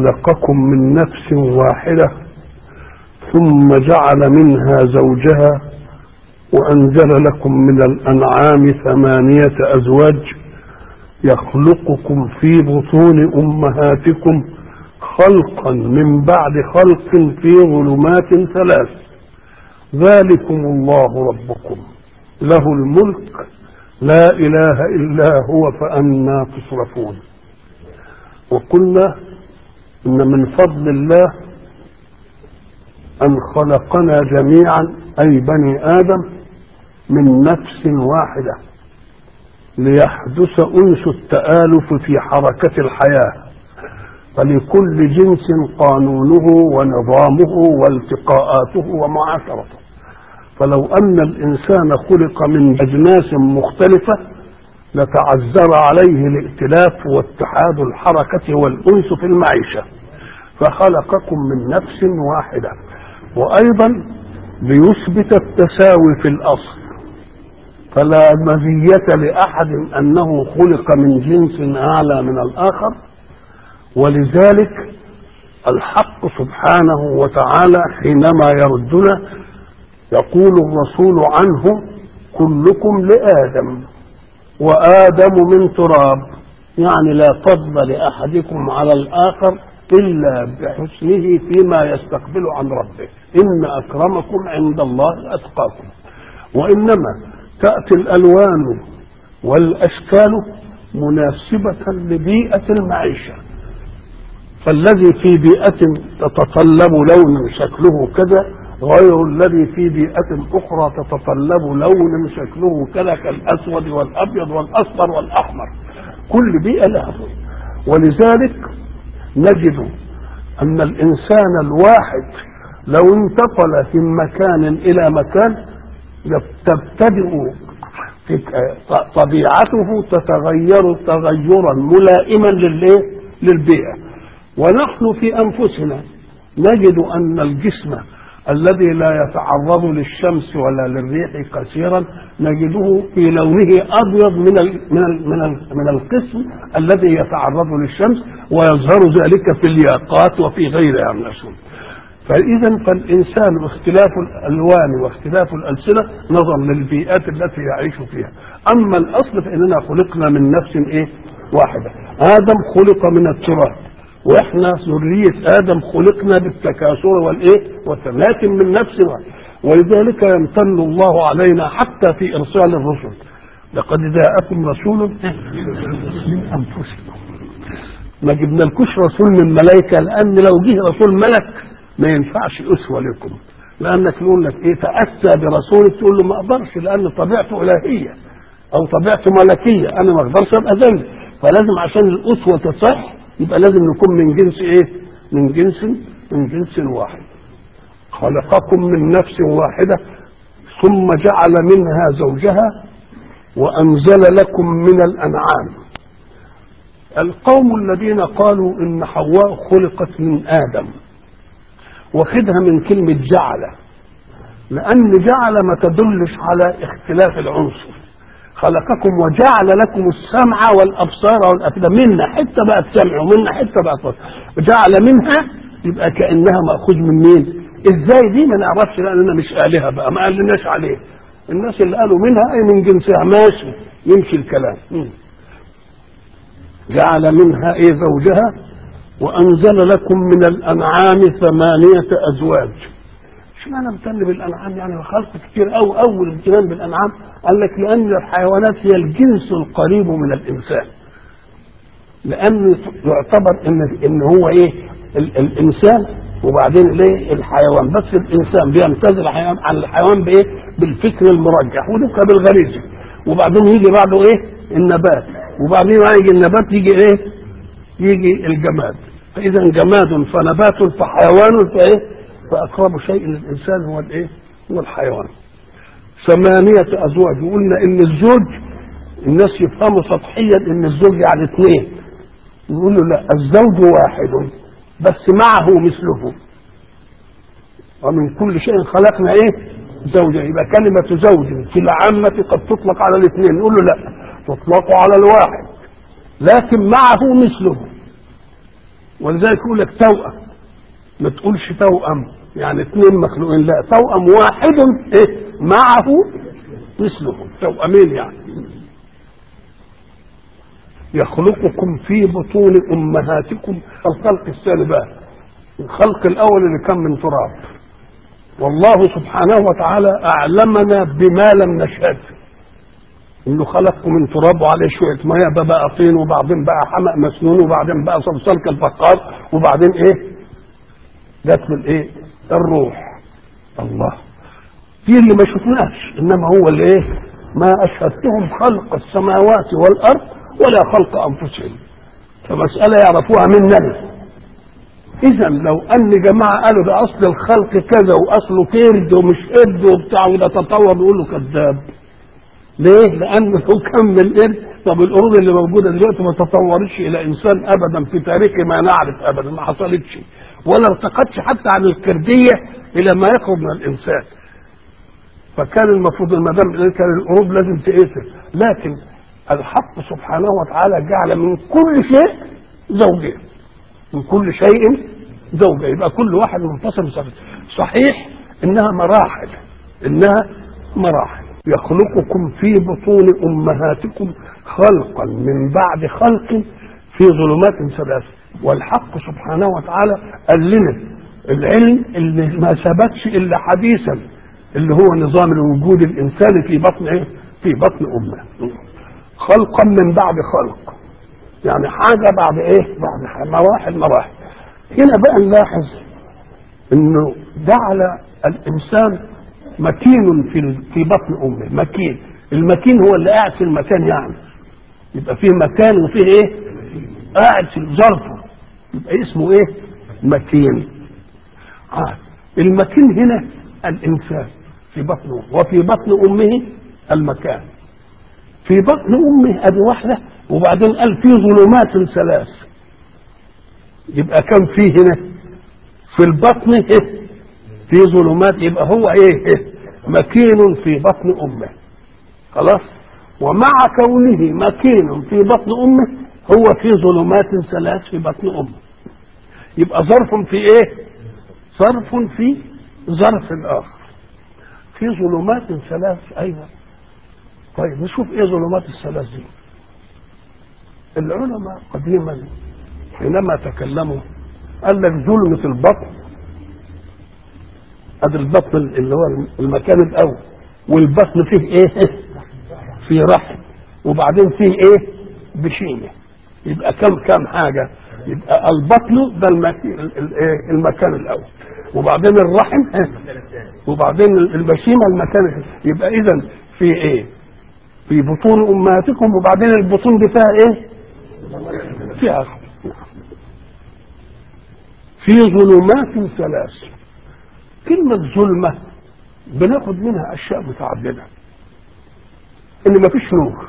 خلقكم من نفس واحدة ثم جعل منها زوجها وأنزل لكم من الأنعام ثمانية أزواج يخلقكم في بطون أمهاتكم خلقا من بعد خلق في ظلمات ثلاث ذلكم الله ربكم له الملك لا إله إلا هو فأنا تصرفون وقلنا إن من فضل الله أن خلقنا جميعا أي بني آدم من نفس واحدة ليحدث أنس التآلف في حركة الحياة فلكل جنس قانونه ونظامه والتقاءاته ومعاشرته فلو أن الإنسان خلق من أجناس مختلفة لتعذر عليه الائتلاف واتحاد الحركة والأنس في المعيشة فخلقكم من نفس واحدة وأيضا ليثبت التساوي في الأصل فلا مزية لأحد أنه خلق من جنس أعلى من الآخر ولذلك الحق سبحانه وتعالى حينما يردنا يقول الرسول عنه كلكم لآدم وآدم من تراب يعني لا فضل لأحدكم على الآخر إلا بحسنه فيما يستقبل عن ربه إن أكرمكم عند الله أتقاكم وإنما تأتي الألوان والأشكال مناسبة لبيئة المعيشة فالذي في بيئة تتطلب لون شكله كذا غير الذي في بيئة أخرى تتطلب لون شكله كذا كالأسود والأبيض والأصفر والأحمر كل بيئة لها ولذلك نجد أن الإنسان الواحد لو انتقل في مكان إلى مكان تبتدئ طبيعته تتغير تغيرا ملائما للبيئة ونحن في أنفسنا نجد أن الجسم الذي لا يتعرض للشمس ولا للريح كثيرا نجده في لونه ابيض من ال من ال من, ال من القسم الذي يتعرض للشمس ويظهر ذلك في الياقات وفي غيرها من الاشياء. فاذا فالانسان اختلاف الالوان واختلاف الالسنه نظرا للبيئات التي يعيش فيها. اما الاصل فاننا خلقنا من نفس ايه؟ واحده. ادم خلق من التراب واحنا ذرية ادم خلقنا بالتكاثر والايه والتماكن من نفس واحد ولذلك يمتن الله علينا حتى في ارسال الرسل لقد جاءكم رسول من انفسكم ما جبنالكوش رسول من ملائكة لأن لو جه رسول ملك ما ينفعش أسوة لكم لأنك يقول لك إيه تأسى برسولك تقول له ما أقدرش لأن طبيعته إلهية أو طبيعته ملكية أنا ما أقدرش أبقى ذنب فلازم عشان الأسوة تصح يبقى لازم نكون من جنس ايه من جنس من جنس واحد خلقكم من نفس واحدة ثم جعل منها زوجها وأنزل لكم من الأنعام القوم الذين قالوا إن حواء خلقت من آدم واخدها من كلمة جعل لأن جعل ما تدلش على اختلاف العنصر خلقكم وجعل لكم السمع والابصار والافئده منا حته بقت سمع ومنا حته بقت بصر وجعل منها يبقى كانها ماخوذ من مين؟ ازاي دي ما نعرفش لاننا مش الهه بقى ما قالناش عليه الناس اللي قالوا منها اي من جنسها ماشي يمشي الكلام جعل منها ايه زوجها وانزل لكم من الانعام ثمانيه ازواج اشمعنى امتن بالانعام يعني خلق كتير قوي اول امتنان بالانعام قال لك لان الحيوانات هي الجنس القريب من الانسان لان يعتبر ان ان هو ايه ال الانسان وبعدين ليه الحيوان بس الانسان بيمتاز الحيوان عن الحيوان بايه بالفكر المرجح ودك بالغريزه وبعدين يجي بعده ايه النبات وبعدين يجي النبات يجي ايه يجي الجماد فاذا جماد فنبات فحيوان فايه فأقرب شيء للإنسان هو الإيه؟ هو الحيوان. ثمانية أزواج وقلنا إن الزوج الناس يفهموا سطحيا إن الزوج يعني اثنين. يقولوا لا الزوج واحد بس معه مثله. ومن كل شيء خلقنا إيه؟ زوجة يبقى كلمة زوج في العامة قد تطلق على الاثنين نقول له لا تطلق على الواحد لكن معه مثله ولذلك يقول لك توأم ما تقولش توأم يعني اثنين مخلوقين لا توأم واحد ايه معه مثلهم توأمين يعني يخلقكم في بطون امهاتكم الخلق الثاني بقى الخلق الاول اللي كان من تراب والله سبحانه وتعالى اعلمنا بما لم نشهد انه خلقكم من تراب وعليه شويه ميه بقى طين وبعدين بقى حمأ مسنون وبعدين بقى صلصال كالفقار وبعدين ايه جت من ايه الروح الله في اللي ما شفناش انما هو اللي ايه ما اشهدتهم خلق السماوات والارض ولا خلق انفسهم فمساله يعرفوها مننا اذا لو ان جماعه قالوا ده اصل الخلق كذا واصله كرد ومش قرد وبتاع وده تطور يقولوا كذاب ليه؟ لانه لو كان من القرد طب القرود اللي موجوده دلوقتي ما تطورتش الى انسان ابدا في تاريخ ما نعرف ابدا ما حصلتش ولا ارتقتش حتى عن الكرديه الى ما يقرب من الانسان فكان المفروض المدام كان القرود لازم تقتل لكن الحق سبحانه وتعالى جعل من كل شيء زوجين من كل شيء زوجة يبقى كل واحد منفصل صحيح انها مراحل انها مراحل يخلقكم في بطون امهاتكم خلقا من بعد خلق في ظلمات ثلاث والحق سبحانه وتعالى قال لنا العلم اللي ما ثبتش الا حديثا اللي هو نظام الوجود الانساني في بطن ايه؟ في بطن امه خلقا من بعد خلق يعني حاجه بعد ايه؟ بعد مراحل مراحل هنا بقى نلاحظ انه جعل الانسان مكين في في بطن امه مكين المكين هو اللي قاعد في المكان يعني يبقى فيه مكان وفيه ايه قاعد في ظرفه يبقى اسمه ايه مكين آه. المكين هنا الانسان في بطنه وفي بطن امه المكان في بطن امه ادي واحده وبعدين قال في ظلمات ثلاث يبقى كم فيه هنا في البطن إيه؟ في ظلمات يبقى هو ايه, إيه؟ مكين في بطن امه خلاص ومع كونه مكين في بطن امه هو في ظلمات ثلاث في بطن امه يبقى ظرف في ايه ظرف في ظرف اخر في ظلمات ثلاث ايضا طيب نشوف ايه ظلمات الثلاث دي العلماء قديما حينما تكلموا قال لك ظلمة البطن ادي البطن اللي هو المكان الاول والبطن فيه ايه فيه رحم وبعدين فيه ايه بشيمه يبقى كم كم حاجه يبقى البطن ده المكان, المكان الاول وبعدين الرحم وبعدين البشيمه المكان يبقى اذا في ايه في بطون امهاتكم وبعدين البطون دي فيها ايه فيها رحم في ظلمات ثلاث كلمة ظلمة بناخد منها أشياء متعددة إن مفيش نور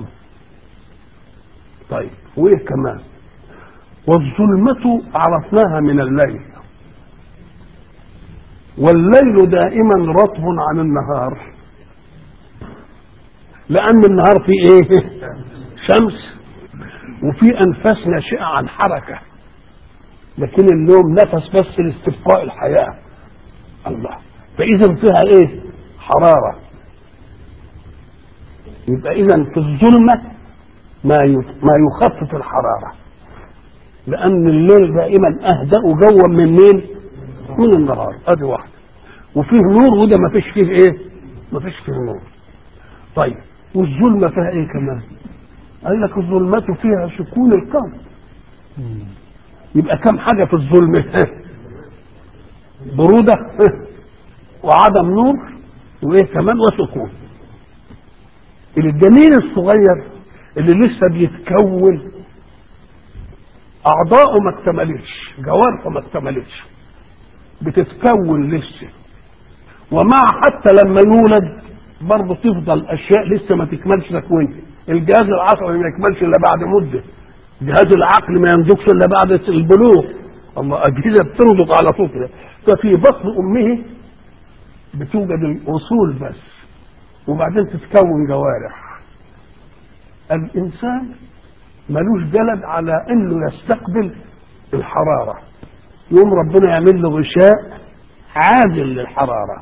طيب وإيه كمان والظلمة عرفناها من الليل والليل دائما رطب عن النهار لأن النهار فيه إيه شمس وفي أنفاس ناشئة عن حركة لكن النوم نفس بس لاستبقاء الحياة الله فإذا فيها إيه حرارة يبقى إذا في الظلمة ما ما يخفف الحرارة لأن الليل دائما أهدأ جوا من مين؟ من النهار أدي واحدة وفيه نور وده ما فيش فيه إيه؟ ما فيش فيه نور طيب والظلمة فيها إيه كمان؟ قال لك الظلمات فيها سكون القلب يبقى كم حاجة في الظلمة برودة وعدم نور وإيه كمان وسكون الجنين الصغير اللي لسه بيتكون أعضاؤه ما اكتملتش جوارحه ما اكتملتش بتتكون لسه ومع حتى لما يولد برضه تفضل أشياء لسه ما تكملش تكوينها الجهاز العصبي ما يكملش إلا بعد مدة جهاز العقل ما ينضجش الا بعد البلوغ الله اجهزه بتنضج على طول كده ففي بطن امه بتوجد الاصول بس وبعدين تتكون جوارح الانسان ملوش جلد على انه يستقبل الحرارة يوم ربنا يعمل له غشاء عادل للحرارة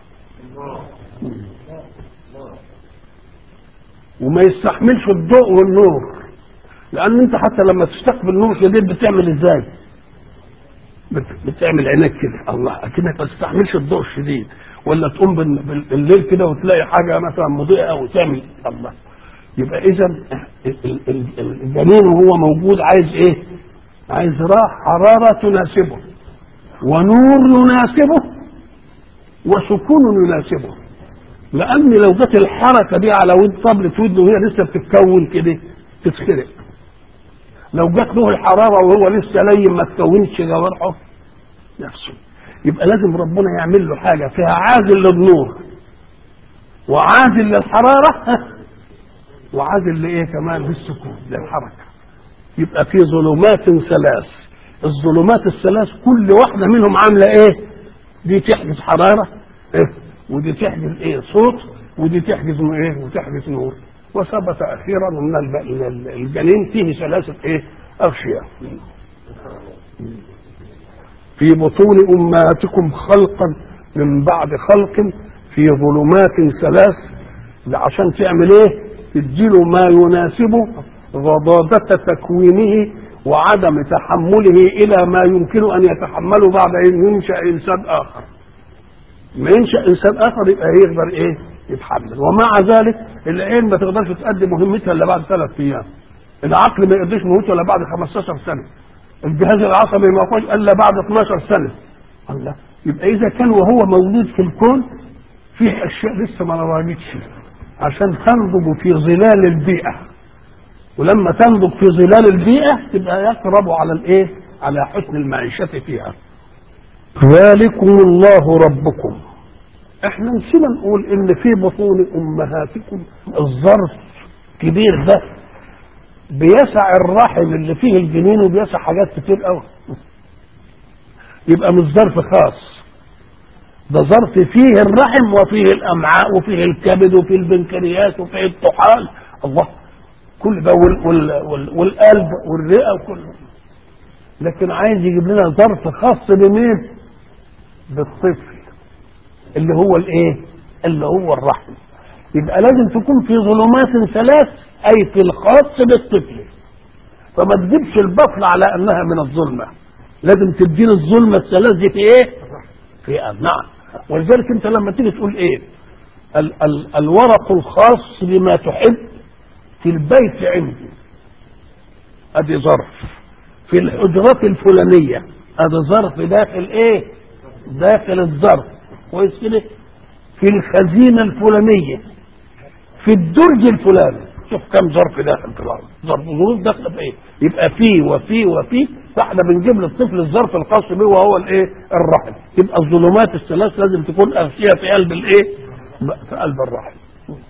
وما يستحملش الضوء والنور لان انت حتى لما تستقبل نور شديد بتعمل ازاي بت- بتعمل عينك كده الله اكنك ما تستحملش الضوء الشديد ولا تقوم بال- بال- بالليل كده وتلاقي حاجه مثلا مضيئه وتعمل الله يبقى اذا ال- ال- ال- الجنين وهو موجود عايز ايه عايز راح حراره تناسبه ونور يناسبه وسكون يناسبه لان لو جت الحركه دي على ود طبلة ودنه وهي لسه بتتكون كده تتخرق لو جت له الحراره وهو لسه لين ما تكونش جوارحه نفسه يبقى لازم ربنا يعمل له حاجه فيها عازل للنور وعازل للحراره وعازل لايه كمان للسكون للحركه يبقى في ظلمات ثلاث الظلمات الثلاث كل واحده منهم عامله ايه دي تحدث حراره إيه؟ ودي تحدث ايه صوت ودي تحدث ايه وتحدث نور وثبت اخيرا ان الب- إن الجنين فيه ثلاثه ايه اغشيه في بطون امهاتكم خلقا من بعد خلق في ظلمات ثلاث عشان تعمل ايه تديله ما يناسبه غضاضة تكوينه وعدم تحمله الى ما يمكن ان يتحمله بعد ان ينشا انسان اخر ما ينشا انسان اخر يبقى يقدر ايه يتحمل ومع ذلك العين ما تقدرش تؤدي مهمتها الا بعد ثلاث ايام العقل ما يقدرش مهمته الا بعد 15 سنه الجهاز العصبي ما يقعدش الا بعد 12 سنه الله يبقى اذا كان وهو موجود في الكون فيه اشياء لسه ما نضجتش عشان تنضج في ظلال البيئه ولما تنضج في ظلال البيئه تبقى يقرب على الايه على حسن المعيشه فيها ذلكم الله ربكم احنا نسينا نقول ان في بطون امهاتكم الظرف كبير ده بيسع الرحم اللي فيه الجنين وبيسع حاجات كتير قوي يبقى مش ظرف خاص ده ظرف فيه الرحم وفيه الامعاء وفيه الكبد وفيه البنكرياس وفيه الطحال الله كل ده وال وال وال والقلب والرئه وكله لكن عايز يجيب لنا ظرف خاص بمين؟ بالطفل اللي هو الايه؟ اللي هو الرحم يبقى لازم تكون في ظلمات ثلاث اي في الخاص بالطفل فما تجيبش البطل على انها من الظلمه لازم تديني الظلمه الثلاث دي في ايه؟ في أم. نعم ولذلك انت لما تيجي تقول ايه؟ ال ال الورق الخاص بما تحب في البيت عندي ادي ظرف في الحجرات الفلانيه ادي ظرف داخل ايه؟ داخل الظرف كويس كده؟ في الخزينه الفلانيه في الدرج الفلاني شوف كم ظرف داخل في الارض ظرف ظروف داخله في ايه يبقى في وفي وفي فاحنا بنجيب للطفل الظرف الخاص به وهو الايه الرحم يبقى الظلمات الثلاث لازم تكون اغشيه في قلب الايه في قلب الرحم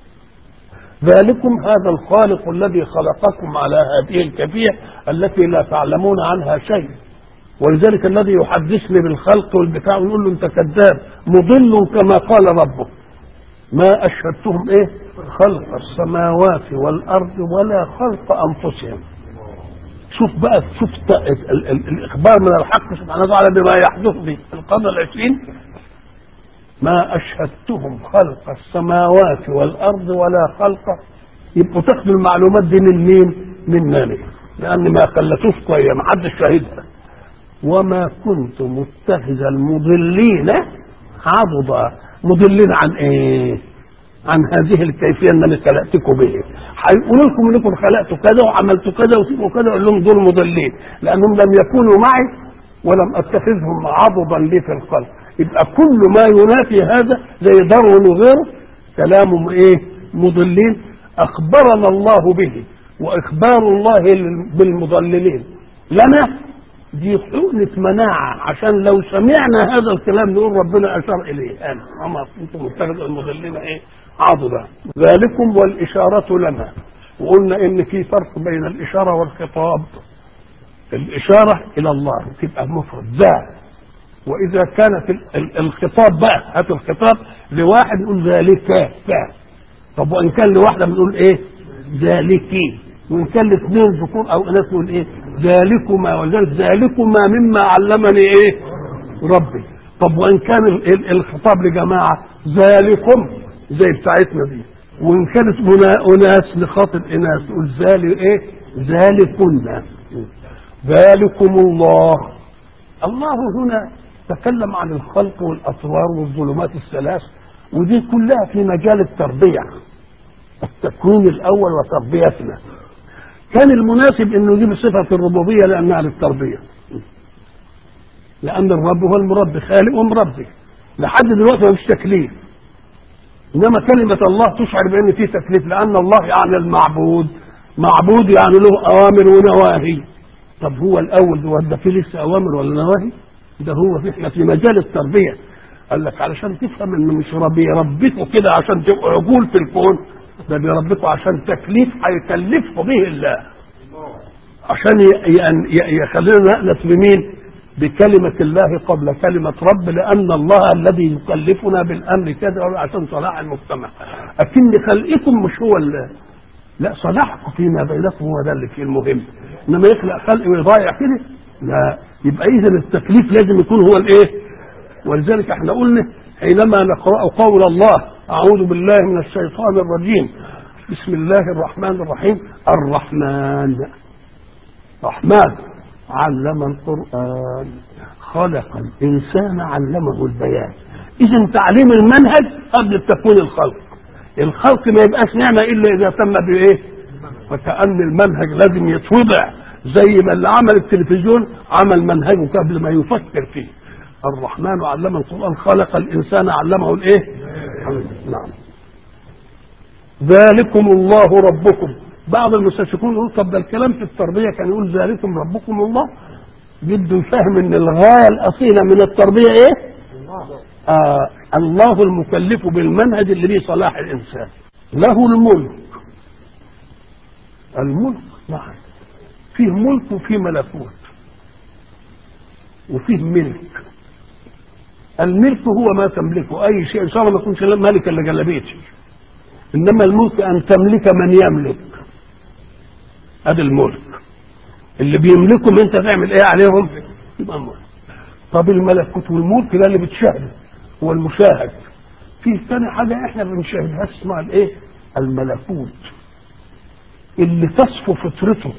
ذلكم هذا الخالق الذي خلقكم على هذه الكفيه التي لا تعلمون عنها شيء ولذلك الذي يحدثني بالخلق والبتاع ويقول له انت كذاب مضل كما قال ربه ما اشهدتهم ايه خلق السماوات والارض ولا خلق انفسهم شوف بقى شوف ال- ال- ال- الاخبار من الحق سبحانه وتعالى بما يحدث في القرن العشرين ما اشهدتهم خلق السماوات والارض ولا خلق يبقوا تاخدوا المعلومات دي من مين؟ مننا لان ما خلتوش كويس ما حدش شاهدها وما كنت متخذ المضلين عضدا مضلين عن ايه؟ عن هذه الكيفيه ان انا خلقتكم به هيقولوا لكم انكم خلقتوا كذا وعملتوا كذا وسيبوا كذا اقول لهم دول مضلين لانهم لم يكونوا معي ولم اتخذهم عضدا لي في الخلق يبقى كل ما ينافي هذا زي دارون وغيره كلام ايه مضلين اخبرنا الله به واخبار الله بالمضللين لنا دي حقنة مناعة عشان لو سمعنا هذا الكلام نقول ربنا أشار إليه أنا أما كنتم متخذ المضلين إيه عضدا ذلكم والإشارة لنا وقلنا إن في فرق بين الإشارة والخطاب الإشارة إلى الله تبقى مفرد ذا وإذا كانت ال- ال- الخطاب بقى هات الخطاب لواحد نقول ذلك ذا طب وإن كان لواحدة بنقول إيه ذلكي وإن كان لاثنين ذكور أو إناث نقول إيه ذلكما ولذلك ذلكما مما علمني ايه ربي طب وان كان ال- ال- الخطاب لجماعه ذلكم زي بتاعتنا دي وان كانت منا- اناس لخاطب اناس تقول ذلك ايه ذلكن ذلكم الله الله هنا تكلم عن الخلق والاطوار والظلمات الثلاث ودي كلها في مجال التربيه التكوين الاول وتربيتنا كان المناسب انه يجيب صفه الربوبيه لانها للتربيه لان الرب هو المربي خالق ومربي لحد دلوقتي ما فيش تكليف انما كلمه الله تشعر بان في تكليف لان الله يعني المعبود معبود يعني له اوامر ونواهي طب هو الاول هو ده في لسه اوامر ولا نواهي ده هو في احنا في مجال التربيه قال لك علشان تفهم انه مش ربي يربيكوا كده عشان تبقوا عجول في الكون ده بيربيكوا عشان تكليف هيكلفكم به الله عشان ي- ي- ي- يخلينا نأنس بمين بكلمة الله قبل كلمة رب لأن الله الذي يكلفنا بالأمر كذا عشان صلاح المجتمع أكن خلقكم مش هو اللي لا صلاحكم فيما بينكم هو ده اللي فيه المهم انما يخلق خلق ويضيع كده لا يبقى اذا التكليف لازم يكون هو الايه ولذلك احنا قلنا حينما نقرا قول الله اعوذ بالله من الشيطان الرجيم بسم الله الرحمن الرحيم الرحمن رحمن علم القرآن خلق الإنسان علمه البيان إذا تعليم المنهج قبل تكوين الخلق الخلق ما يبقاش نعمة إلا إذا تم بإيه وكأن المنهج لازم يتوضع زي ما اللي عمل التلفزيون عمل منهجه قبل ما يفكر فيه الرحمن علم القرآن خلق الإنسان علمه الإيه نعم ذلكم الله ربكم بعض المستشرقون يقول طب ده الكلام في التربيه كان يقول ذلكم ربكم الله بده يفهم ان الغايه الاصيله من التربيه ايه؟ آه الله المكلف بالمنهج اللي به صلاح الانسان له الملك الملك نعم فيه ملك وفيه ملكوت وفيه ملك الملك هو ما تملكه اي شيء ان شاء الله ما يكونش ملك الا جلبيتي انما الملك ان تملك من يملك ادي الملك اللي بيملكهم انت تعمل ايه عليهم يبقى ملك طب الملكوت والملك ده اللي بتشاهده هو المشاهد في ثاني حاجه احنا ما بنشاهدهاش اسمها الايه الملكوت اللي تصفو فطرته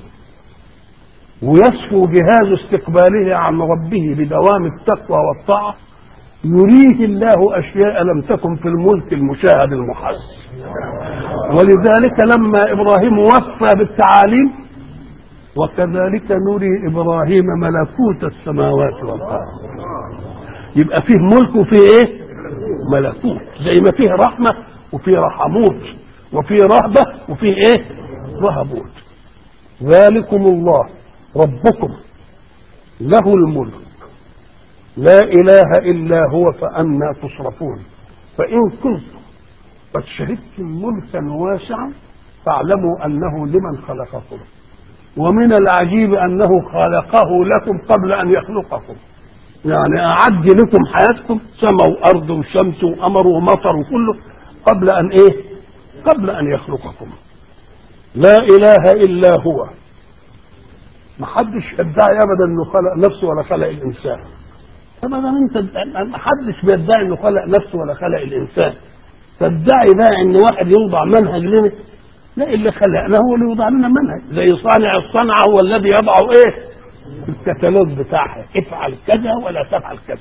ويصفو جهاز استقباله عن ربه بدوام التقوى والطاعه يريه الله اشياء لم تكن في الملك المشاهد المحس ولذلك لما ابراهيم وفى بالتعاليم وكذلك نري ابراهيم ملكوت السماوات والارض يبقى فيه ملك وفيه ايه ملكوت زي ما فيه رحمه وفيه رحموت وفيه رهبه وفيه ايه رهبوت ذلكم الله ربكم له الملك لا اله الا هو فانى تصرفون فان كنتم قد شهدتم ملكا واسعا فاعلموا انه لمن خلقكم ومن العجيب انه خلقه لكم قبل ان يخلقكم يعني اعد لكم حياتكم سماء وارض وشمس وقمر ومطر وكله قبل ان ايه قبل ان يخلقكم لا اله الا هو ما حدش يدعي ابدا انه خلق نفسه ولا خلق الانسان ابدا انت ما حدش بيدعي انه خلق نفسه ولا خلق الانسان تدعي بقى ان واحد يوضع منهج لنا لا اللي خلقنا هو اللي يوضع لنا منهج زي صانع الصنعه هو الذي يضع ايه الكتالوج بتاعها افعل كذا ولا تفعل كذا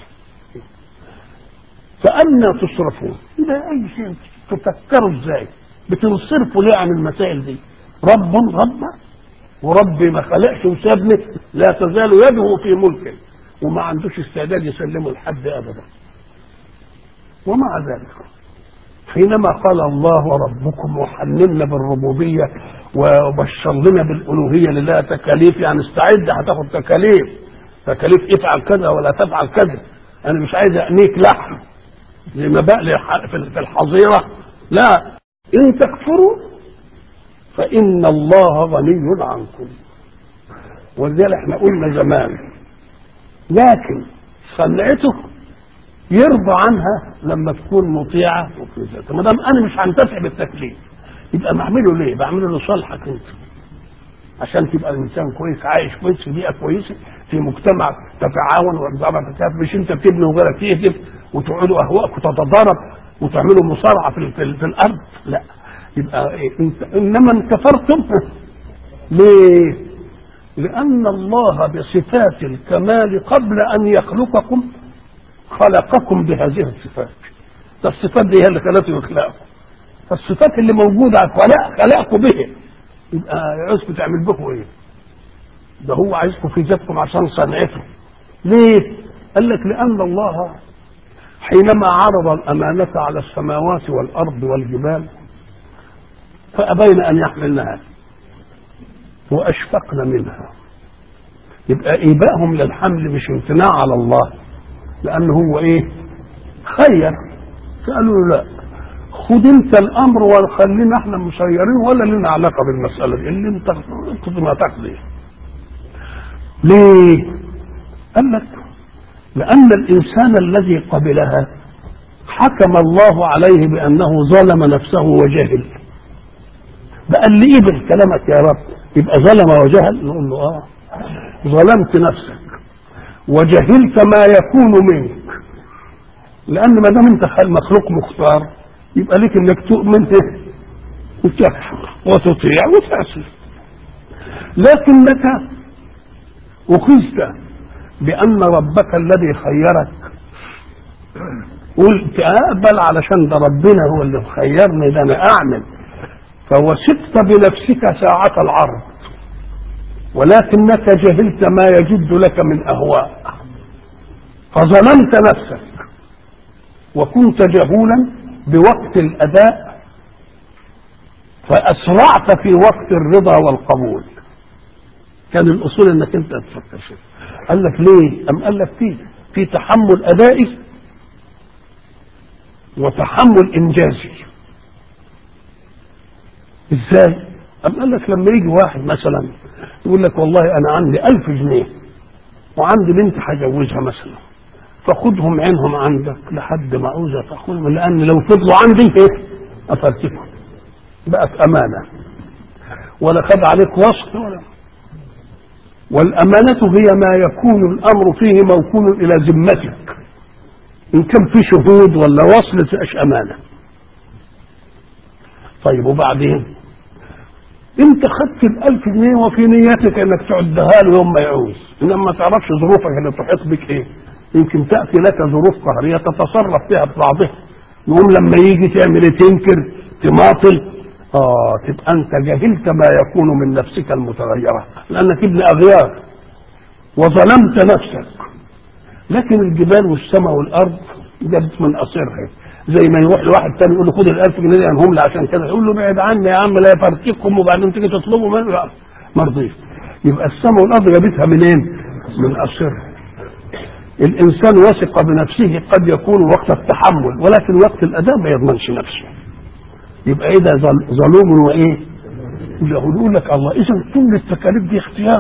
فأنا تصرفون إلى أي شيء تفكروا إزاي بتنصرفوا ليه عن المسائل دي رب رب وربي ما خلقش وسابني لا تزال يده في ملكه وما عندوش استعداد يسلمه لحد أبدا ومع ذلك حينما قال الله ربكم وحننا بالربوبية وبشر لنا بالألوهية لله تكاليف يعني استعد هتاخد تكاليف تكاليف افعل كذا ولا تفعل كذا أنا مش عايز أنيك لحم زي ما بقلي في الحظيرة لا إن تكفروا فإن الله غني عنكم ولذلك احنا قلنا زمان لكن صنعته يرضى عنها لما تكون مطيعة وفي ذاتها ما دام أنا مش هنتفع بالتكليف يبقى بعمله ليه؟ بعمله لصالحك أنت عشان تبقى الانسان كويس عايش كويس في بيئه كويسه في مجتمع تتعاون وتتعاون مش انت بتبني وغيرك يهدم وتقعدوا اهواءك وتتضارب وتعملوا مصارعه في, في, في الارض لا يبقى إيه؟ انت انما ان كفرتم ليه؟ لأن الله بصفات الكمال قبل أن يخلقكم خلقكم بهذه الصفات فالصفات دي هي اللي خلقته ويخلقكم فالصفات اللي موجودة خلق خلقكم بها يبقى عايزكم تعمل بكم ايه؟ ده هو عايزكم في ذاتكم عشان صنعته ليه؟ قال لك لأن الله حينما عرض الأمانة على السماوات والأرض والجبال فأبين أن يحملنها واشفقن منها يبقى ايبائهم للحمل مش امتناع على الله لانه هو ايه خير قالوا له لا خد انت الامر وخلينا احنا مسيرين ولا لنا علاقه بالمساله دي اللي انت انت ما تقضي ليه قال لك لان الانسان الذي قبلها حكم الله عليه بانه ظلم نفسه وجهل بقى اللي قبل كلامك يا رب يبقى ظلم وجهل نقول له اه ظلمت نفسك وجهلت ما يكون منك لان ما دام انت مخلوق مختار يبقى لك انك تؤمن وتكفر وتطيع وتعصي لكنك اخذت بان ربك الذي خيرك قلت اقبل علشان ده ربنا هو اللي خيرني ده انا اعمل فوثقت بنفسك ساعة العرض ولكنك جهلت ما يجد لك من أهواء فظلمت نفسك وكنت جهولا بوقت الأداء فأسرعت في وقت الرضا والقبول كان الأصول أنك أنت تفكر شيء قال لك ليه؟ أم قال لك فيه في تحمل أدائي وتحمل إنجازي ازاي؟ أم قال لك لما يجي واحد مثلا يقول لك والله أنا عندي ألف جنيه وعندي بنت هجوزها مثلا فخدهم عينهم عندك لحد ما عاوزة تاخذهم لأن لو فضلوا عندي إيه؟ أفرتكم بقت أمانة ولا خد عليك وصف ولا والأمانة هي ما يكون الأمر فيه موكول إلى ذمتك إن كان في شهود ولا وصل تبقاش أمانة طيب وبعدين انت خدت الألف جنيه وفي نيتك انك تعدها له يوم ما يعوز انما ما تعرفش ظروفك اللي تحيط بك ايه يمكن تأتي لك ظروف قهرية تتصرف فيها ببعضها يقوم لما يجي تعمل ايه تنكر تماطل اه تبقى انت جهلت ما يكون من نفسك المتغيرة لانك ابن اغيار وظلمت نفسك لكن الجبال والسماء والارض جابت من قصيرها زي ما يروح لواحد تاني يقول له خد ال 1000 جنيه ينهم لي عشان كده يقول له ابعد عني يا عم لا يفرتكم وبعدين تيجي تطلبوا منه لا ما رضيش يبقى السماء والارض جابتها منين؟ من قصيرها الانسان وثق بنفسه قد يكون وقت التحمل ولكن وقت الاداء ما يضمنش نفسه يبقى ايه ده ظلوم وايه؟ يقول لك الله اذا كل التكاليف دي اختيار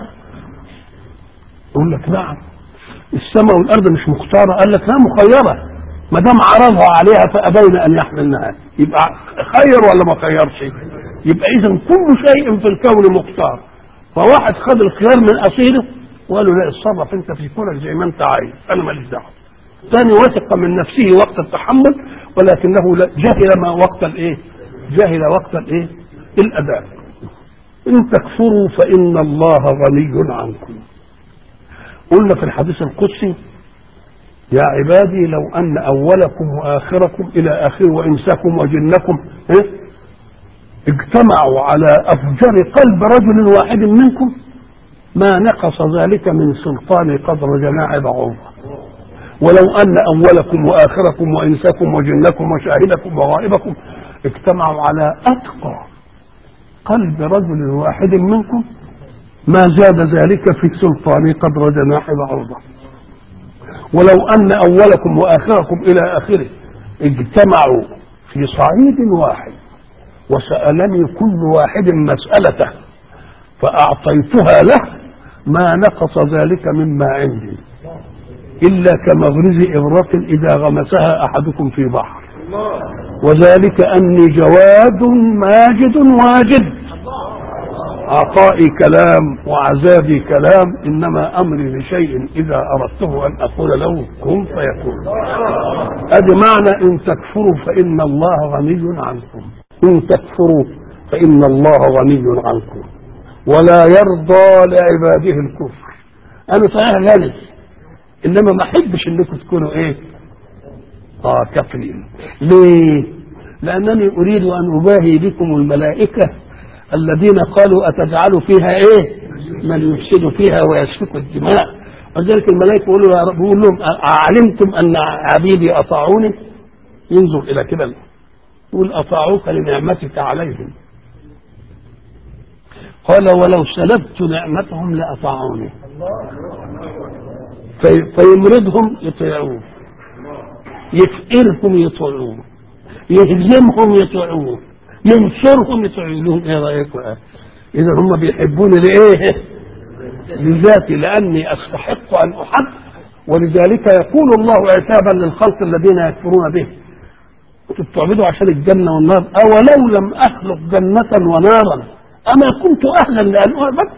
يقول لك نعم السماء والارض مش مختاره قال لك لا مخيره ما دام عرضها عليها فابين ان يحملنها يبقى خير ولا ما خيرش يبقى اذا كل شيء في الكون مختار فواحد خد الخيار من اصيله وقال له لا اتصرف انت في كونك زي ما انت عايز انا ماليش دعوه ثاني وثق من نفسه وقت التحمل ولكنه جهل ما وقت الايه جهل وقت الايه الاداء ان تكفروا فان الله غني عنكم قلنا في الحديث القدسي يا عبادي لو أن أولكم وآخركم إلى آخره وإنساكم وجنكم إيه؟ اجتمعوا على أفجر قلب رجل واحد منكم ما نقص ذلك من سلطان قدر جماع بعوضة ولو أن أولكم وآخركم وإنساكم وجنكم وشاهدكم وغائبكم اجتمعوا على أتقى قلب رجل واحد منكم ما زاد ذلك في سلطان قدر جناح بعوضة ولو أن أولكم وآخركم إلى آخره اجتمعوا في صعيد واحد وسألني كل واحد مسألته فأعطيتها له ما نقص ذلك مما عندي إلا كمغرز إبرة إذا غمسها أحدكم في بحر وذلك أني جواد ماجد واجد عطائي كلام وعذابي كلام انما امري لشيء اذا اردته ان اقول له كن فيكون ادي معنى ان تكفروا فان الله غني عنكم ان تكفروا فان الله غني عنكم ولا يرضى لعباده الكفر انا صحيح غني انما ما احبش انكم تكونوا ايه اه كافرين ليه لانني اريد ان اباهي بكم الملائكه الذين قالوا اتجعل فيها ايه من يفسد فيها ويسفك الدماء ولذلك الملائكه يقولوا يا رب يقول لهم اعلمتم ان عبيدي اطاعوني ينظر الى كده يقول اطاعوك لنعمتك عليهم قال ولو سلبت نعمتهم لاطاعوني في فيمرضهم يطيعوه يفقرهم يطيعوه يهزمهم يطيعوه ينصرهم يطيعوه لهم ايه رايكم اذا هم بيحبوني لايه لذاتي لاني استحق ان احب ولذلك يقول الله عتابا للخلق الذين يكفرون به انتوا بتعبدوا عشان الجنه والنار اولو لم اخلق جنه ونارا اما كنت اهلا لان اعبد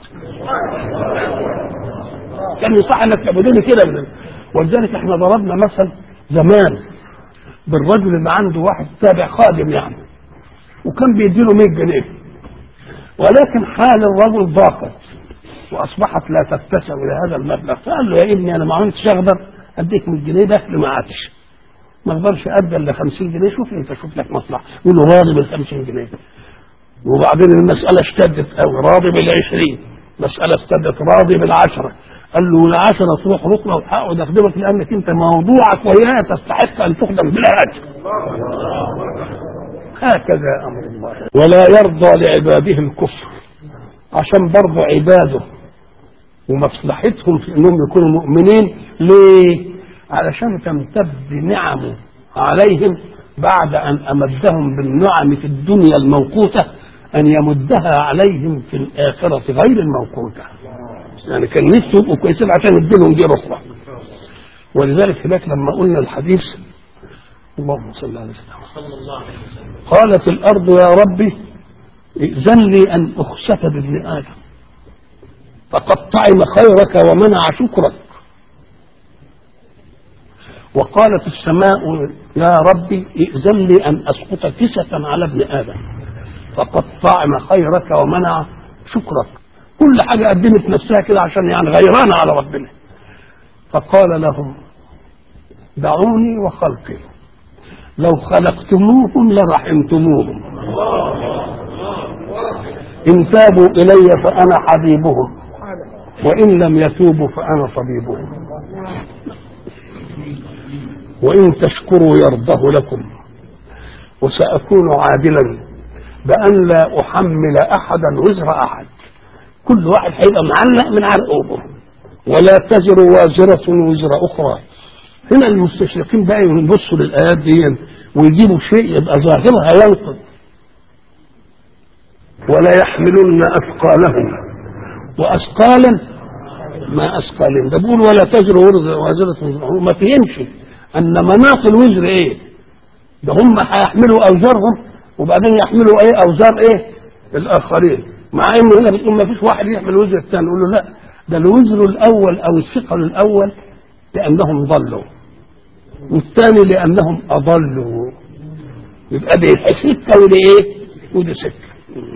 كان يصح انك تعبدوني كده ولذلك احنا ضربنا مثل زمان بالرجل اللي عنده واحد تابع خادم يعني وكان بيديله 100 جنيه ولكن حال الرجل ضاقت واصبحت لا تتسع الى هذا المبلغ فقال له يا ابني انا ما عملتش اقدر اديك 100 جنيه دخل ما عادش ما اقدرش ادى الا 50 جنيه شوف انت شوف لك مصلحه يقول له راضي بال 50 جنيه وبعدين المساله اشتدت قوي راضي بال 20 مساله اشتدت راضي بالعشره قال له العشرة تروح ركنة وتحقق اخدمك لانك انت موضوعك وياها تستحق ان تخدم بلا اجر. هكذا امر الله ولا يرضى لعباده الكفر عشان برضه عباده ومصلحتهم في انهم يكونوا مؤمنين ليه؟ علشان تمتد نعمه عليهم بعد ان امدهم بالنعم في الدنيا الموقوته ان يمدها عليهم في الاخره غير الموقوته. يعني كان نفسه يبقوا كويسين عشان يديلهم دي اخرى ولذلك هناك لما قلنا الحديث اللهم صل على سيدنا قالت الارض يا ربي ائذن لي ان اخسف بابن ادم فقد طعم خيرك ومنع شكرك وقالت السماء يا ربي ائذن لي ان اسقط كسفا على ابن ادم فقد طعم خيرك ومنع شكرك كل حاجة قدمت نفسها كده عشان يعني غيرانة على ربنا فقال لهم دعوني وخلقي لو خلقتموهم لرحمتموهم إن تابوا إلي فأنا حبيبهم وإن لم يتوبوا فأنا طبيبهم وإن تشكروا يرضه لكم وسأكون عادلا بأن لا أحمل أحدا وزر أحد كل واحد هيبقى معلق من عرقوبه ولا تزر وازرة وزر أخرى هنا المستشرقين بقى يبصوا للآيات دي ويجيبوا شيء يبقى ظاهرها ينقض ولا يحملن أثقالهم وأثقالا ما أثقالهم ده بيقول ولا تزر وازرة وزر أخرى ما فهمش أن مناط الوزر إيه ده هم هيحملوا أوزارهم وبعدين يحملوا إيه أوزار إيه الآخرين مع انه هنا بتقول ما فيش واحد يحمل الوزر الثاني يقول له لا ده الوزر الاول او الثقل الاول لانهم ضلوا والثاني لانهم اضلوا يبقى دي سكه ودي ايه؟ ودي سكه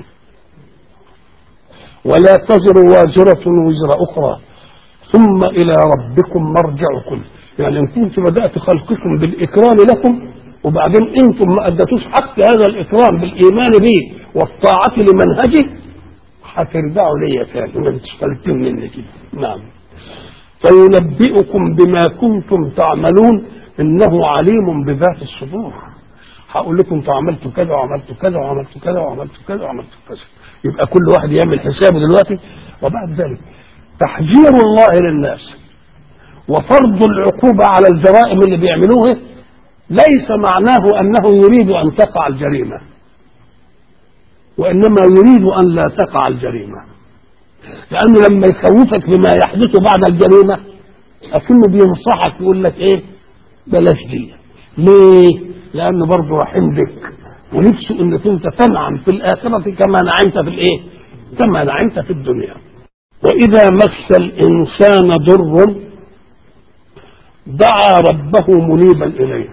ولا تزر وازرة وزر أخرى ثم إلى ربكم مرجعكم يعني إن كنت بدأت خلقكم بالإكرام لكم وبعدين أنتم ما أدتوش حق هذا الإكرام بالإيمان به والطاعة لمنهجه هترجعوا ليا تاني ما بتشتغلتم مني كده نعم فينبئكم بما كنتم تعملون انه عليم بذات الصدور هقول لكم انتوا عملتوا كذا وعملتوا كذا وعملتوا كذا وعملتوا كذا وعملتوا كذا يبقى كل واحد يعمل حسابه دلوقتي وبعد ذلك تحذير الله للناس وفرض العقوبة على الجرائم اللي بيعملوها ليس معناه أنه يريد أن تقع الجريمة وإنما يريد أن لا تقع الجريمة لأنه لما يخوفك بما يحدث بعد الجريمة أكنه بينصحك يقول لك إيه بلاش دي ليه؟ لأنه برضه رحيم بك ونفسه إنك أنت تنعم في الآخرة كما نعمت في الإيه؟ كما نعمت في الدنيا وإذا مس الإنسان ضر دعا ربه منيبا إليه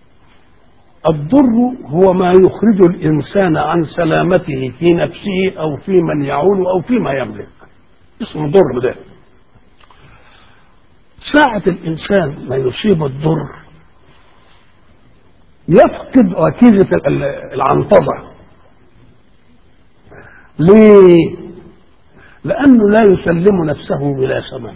الضر هو ما يخرج الإنسان عن سلامته في نفسه أو في من يعول أو فيما يملك اسمه ضر ده ساعة الإنسان ما يصيب الضر يفقد ركيزة العنطزة ليه؟ لأنه لا يسلم نفسه بلا ثمن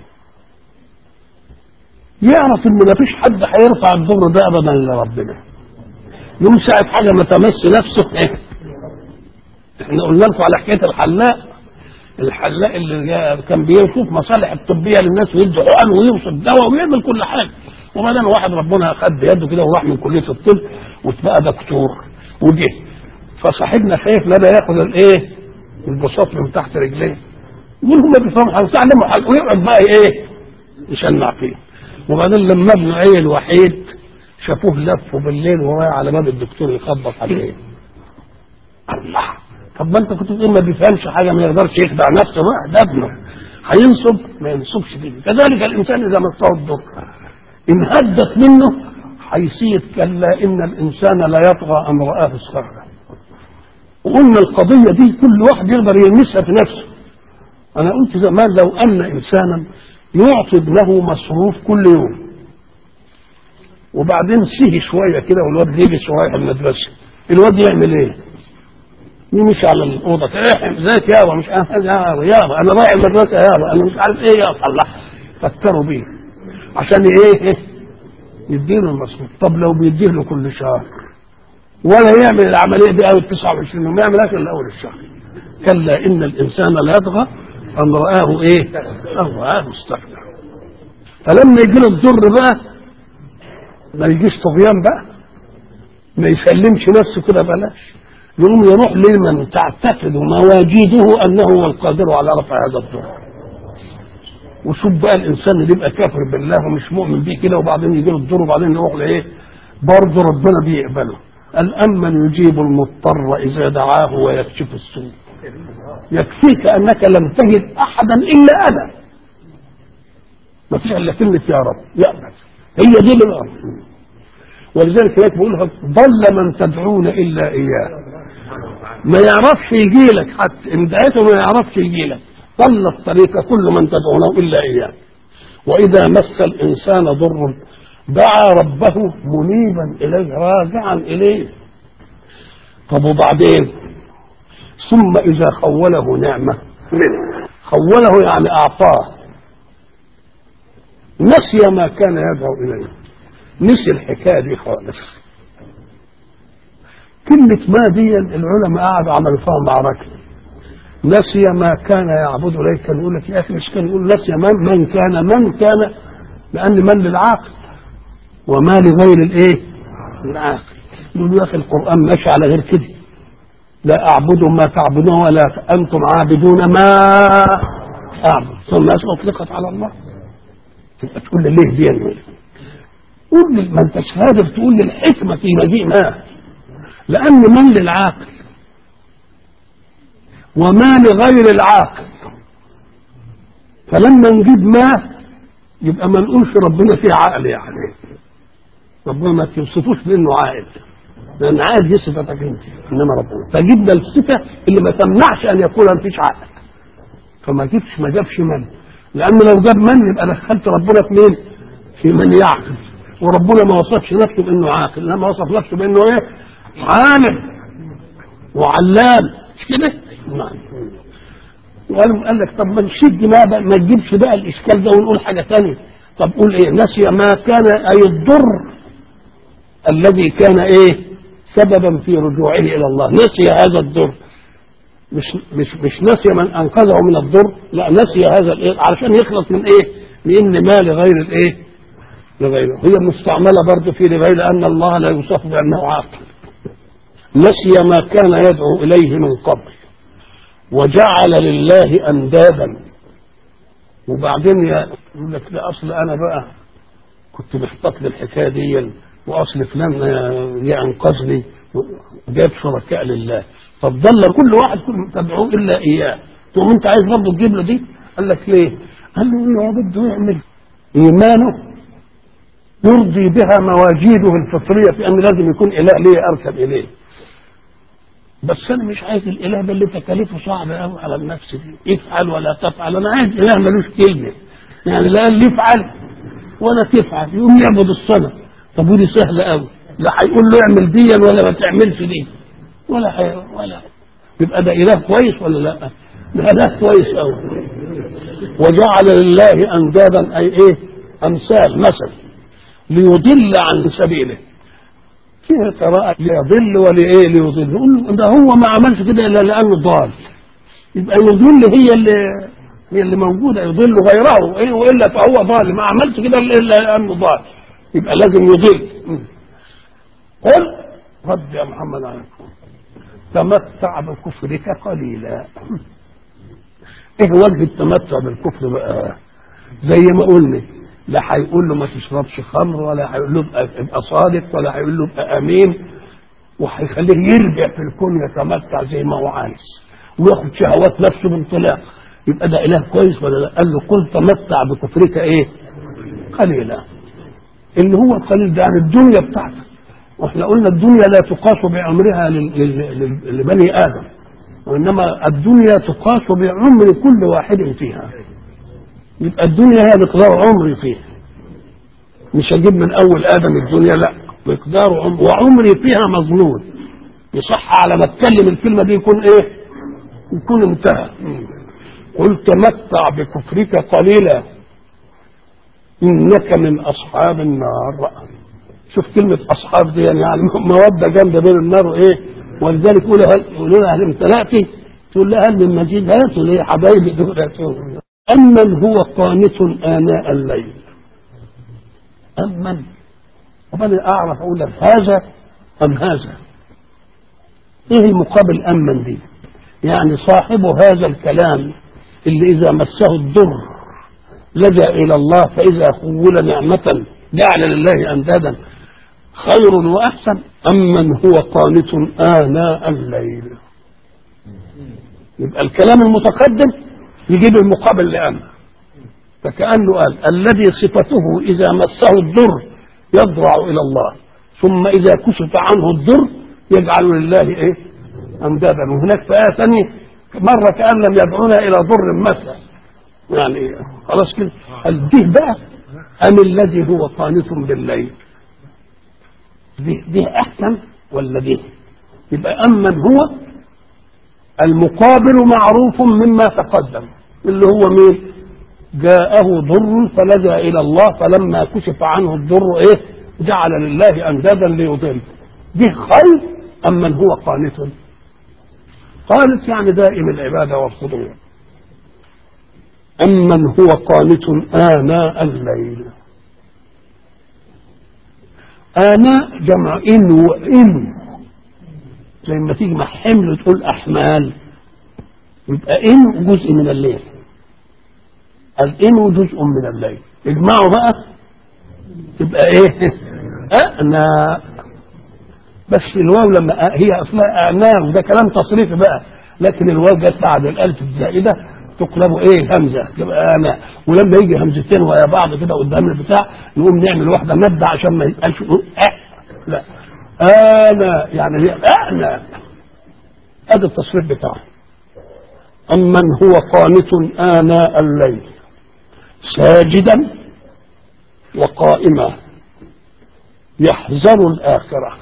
يعرف ان ما فيش حد هيرفع الضر ده ابدا الا ربنا يوم ساعة حاجة ما تمس نفسه ايه احنا قلنا لكم على حكاية الحلاق الحلاق اللي كان بيشوف مصالح الطبية للناس ويدي حقن ويوصل دواء ويعمل كل حاجة وبعدين واحد ربنا خد يده كده وراح من كلية الطب واتبقى دكتور وجه فصاحبنا خايف لا ياخد الايه البساط من تحت رجليه يقول هم بيفهموا حاجه تعلموا حاجه ويقعد بقى ايه يشنع فيه وبعدين لما ابن عيل وحيد شافوه لفه بالليل وهو على باب الدكتور يخبط عليه الله طب ما انت كنت بتقول ما بيفهمش حاجه ما يقدرش يخدع نفسه بقى ده ابنه هينصب ما ينصبش فيه كذلك الانسان اذا مسه الضر ان هدت منه حيثية كلا ان الانسان لا يطغى ان رآه استغنى وقلنا القضية دي كل واحد يقدر يلمسها في نفسه انا قلت زمان لو ان انسانا يعطي ابنه مصروف كل يوم وبعدين سهي شويه كده والواد يجي شويه المدرسه الواد يعمل ايه؟ يمشي على الاوضه ايه ازيك يابا مش يابا يابا انا رايح المدرسه يابا انا مش عارف ايه يا الله فكروا بيه عشان ايه؟ يديله المصروف طب لو بيديه له كل شهر ولا يعمل العمليه دي اول 29 يوم ما يعملهاش الا اول الشهر كلا ان الانسان لا يطغى ان رآه ايه؟ ان رآه استغنى فلما يجي له الضر بقى ما يجيش طغيان بقى ما يسلمش نفسه كده بلاش يقوم يروح لمن تعتقد مواجيده انه هو القادر على رفع هذا الضر وشوف بقى الانسان اللي يبقى كافر بالله ومش مؤمن بيه كده وبعدين يجي له الضر وبعدين يروح لايه؟ برضه ربنا بيقبله قال امن يجيب المضطر اذا دعاه ويكشف السوء يكفيك انك لم تجد احدا الا انا ما فيش الا كلمه يا رب يأبد هي دي الامر ولذلك هناك بيقول ضل من تدعون الا اياه ما يعرفش يجي لك حتى ان دعيته ما يعرفش يجي لك ضل الطريق كل من تدعونه الا اياه واذا مس الانسان ضر دعا ربه منيبا اليه راجعا اليه طب وبعدين ثم إذا خوله نعمة منه خوله يعني أعطاه نسي ما كان يدعو إليه نسي الحكاية دي خالص كلمة ما دي العلماء قعدوا عملوا فيها معركة نسي ما كان يعبد إليه كان يقول لك يا أخي مش كان يقول نسي من من كان من كان لأن من للعاقل وما لغير الإيه؟ العاقل يقول يا أخي القرآن ماشي على غير كده لا أعبد ما تعبدون ولا أنتم عابدون ما أعبد ثم أطلقت على الله تبقى تقول لي ليه دي يعني قول لي ما انتش قادر تقول لي الحكمة في مجيء ما لأن من للعاقل وما لغير العاقل فلما نجيب ما يبقى ما نقولش ربنا فيه عقل يعني ربنا ما توصفوش بانه عاقل لان عاقل دي صفتك انت انما ربنا فجبنا الصفه اللي ما تمنعش ان يكون ما فيش عقل فما جبش ما جابش من لان لو جاب من يبقى دخلت ربنا في مين؟ في من يعقل وربنا ما وصفش نفسه بانه عاقل انما وصف نفسه بانه ايه؟ عالم وعلام مش كده؟ نعم وقال قال لك طب ما نشد ما بقى ما تجيبش بقى الاشكال ده ونقول حاجه ثانيه طب قول ايه نسي ما كان اي الضر الذي كان ايه سببا في رجوعه الى الله نسي هذا الضر مش مش مش نسي من انقذه من الضر لا نسي هذا الايه علشان يخلص من ايه لان ما لغير الايه لغيره هي مستعمله برضه في لغير لان الله لا يوصف بانه عاقل نسي ما كان يدعو اليه من قبل وجعل لله اندادا وبعدين يقول لك لا اصل انا بقى كنت محتاط للحكايه دي واصل فلان ينقذني جاب شركاء لله طب ضل كل واحد كل تدعوه الا اياه تقوم انت عايز برضه تجيب له دي قال لك ليه قال له هو بده يعمل ايمانه يرضي بها مواجيده الفطريه في ان لازم يكون اله ليه اركب اليه بس انا مش عايز الاله ده اللي تكاليفه صعبه قوي على النفس دي افعل ولا تفعل انا عايز اله ملوش كلمه يعني لا اللي يفعل ولا تفعل يقوم يعبد الصنم طب ودي سهله قوي لا هيقول له اعمل دي ولا ما تعملش دي ولا حي... ولا يبقى ده اله كويس ولا لا؟ ده اله كويس قوي وجعل لله اندادا اي ايه؟ امثال مثل ليضل عن سبيله فيها قراءة ليضل ولإيه ليضل يقول له ده هو ما عملش كده إلا لأنه ضال يبقى يضل هي اللي هي اللي موجودة يضل غيره إيه وإلا فهو ضال ما عملش كده إلا لأنه ضال يبقى لازم يضل قل رد يا محمد عليكم تمتع بكفرك قليلا ايه وجه التمتع بالكفر بقى زي ما قلنا لا هيقول له ما تشربش خمر ولا هيقول له ابقى ابقى صادق ولا هيقول له ابقى امين وهيخليه يرجع في الكون يتمتع زي ما هو عايز وياخد شهوات نفسه بانطلاق يبقى ده اله كويس ولا لا؟ قال له قل تمتع بكفرك ايه؟ قليلا اللي هو القليل ده يعني الدنيا بتاعتك واحنا قلنا الدنيا لا تقاس بعمرها لل- لل- لل- لبني ادم وانما الدنيا تقاس بعمر كل واحد فيها يبقى الدنيا هي مقدار عمري فيها مش هجيب من اول ادم الدنيا لا مقدار عمر وعمري فيها مظنون يصح على ما اتكلم الكلمه دي يكون ايه يكون انتهى قل تمتع بكفرك قليلا انك من اصحاب النار شوف كلمة أصحاب دي يعني, يعني مودة جامدة بين النار وإيه ولذلك يقولوا هل يقولوا لها هل امتلأتي تقول لها هل من مزيد هاتوا ليه حبايبي دول هاتوا أمن هو قانت آناء الليل أمن وأنا أعرف أقول لك هذا أم هذا إيه المقابل أمن دي يعني صاحب هذا الكلام اللي إذا مسه الضر لجأ إلى الله فإذا خول نعمة جعل لله أندادا خير وأحسن أم من هو قانت آناء الليل يبقى الكلام المتقدم يجيب المقابل لأمن فكأنه قال الذي صفته إذا مسه الضر يضرع إلى الله ثم إذا كشف عنه الضر يجعل لله إيه أندادا وهناك في آية ثانية مرة كأن لم يدعونا إلى ضر مسه يعني خلاص كده الديه بقى أم الذي هو قانت بالليل دي, دي أحسن ولا دي يبقى أمن هو المقابل معروف مما تقدم اللي هو مين جاءه ضر فلجأ إلى الله فلما كشف عنه الضر إيه جعل لله أندادا ليضل دي خير أم من هو قانت قانت يعني دائم العبادة والخضوع أمن هو قانت آناء الليل آناء جمع إن وإن زي ما تيجي مع حمل تقول أحمال يبقى إن جزء من الليل الإن جزء من الليل اجمعوا بقى تبقى إيه أنا بس الواو لما هي أصلها أعناق ده كلام تصريفي بقى لكن الواو جت بعد الألف الزائدة تقلب ايه همزه تبقى انا ولما يجي همزتين ويا بعض كده قدام البتاع نقوم نعمل واحده ماده عشان ما يبقاش نقول أه لا انا يعني هي انا هذا التصريف بتاعه امن هو قانت اناء الليل ساجدا وقائما يحذر الاخره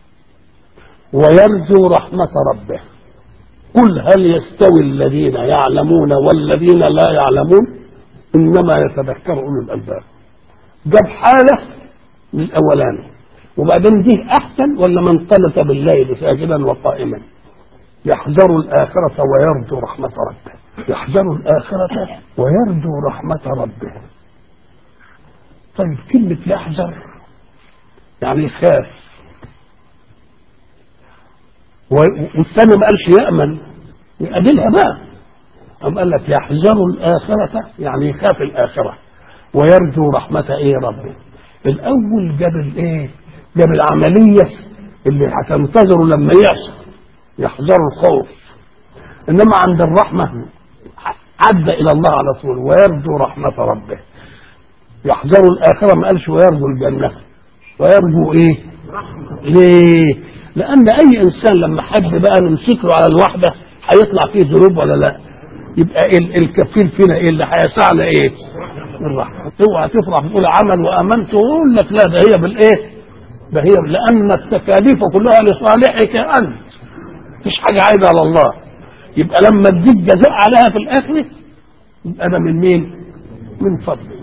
ويرجو رحمه ربه قل هل يستوي الذين يعلمون والذين لا يعلمون انما يتذكر اولو الالباب جاب حاله من الاولاني وبعدين دي احسن ولا من طلت بالليل ساجدا وقائما يحذر الاخره ويرجو رحمه ربه يحذر الاخره ويرجو رحمه ربه طيب كلمه يحذر يعني يخاف والثاني ما قالش يأمن يقابلها بقى أم قال لك يحذر الآخرة يعني يخاف الآخرة ويرجو رحمة إيه ربه الأول جاب الإيه جاب العملية اللي هتنتظره لما يحصل يحذر الخوف إنما عند الرحمة عدى الى الله على طول ويرجو رحمه ربه يحذر الاخره ما قالش ويرجو الجنه ويرجو ايه ليه لان اي انسان لما حب بقى نمسك له على الوحده هيطلع فيه ذنوب ولا لا يبقى ال- الكفيل فينا ايه اللي هيسعنا ايه الرحمه اوعى تفرح تقول عمل وامنت ويقول لك لا ده هي بالايه ده هي لان التكاليف كلها لصالحك انت مفيش حاجه عايده على الله يبقى لما تجيب جزاء عليها في الاخره يبقى ده من مين؟ من فضله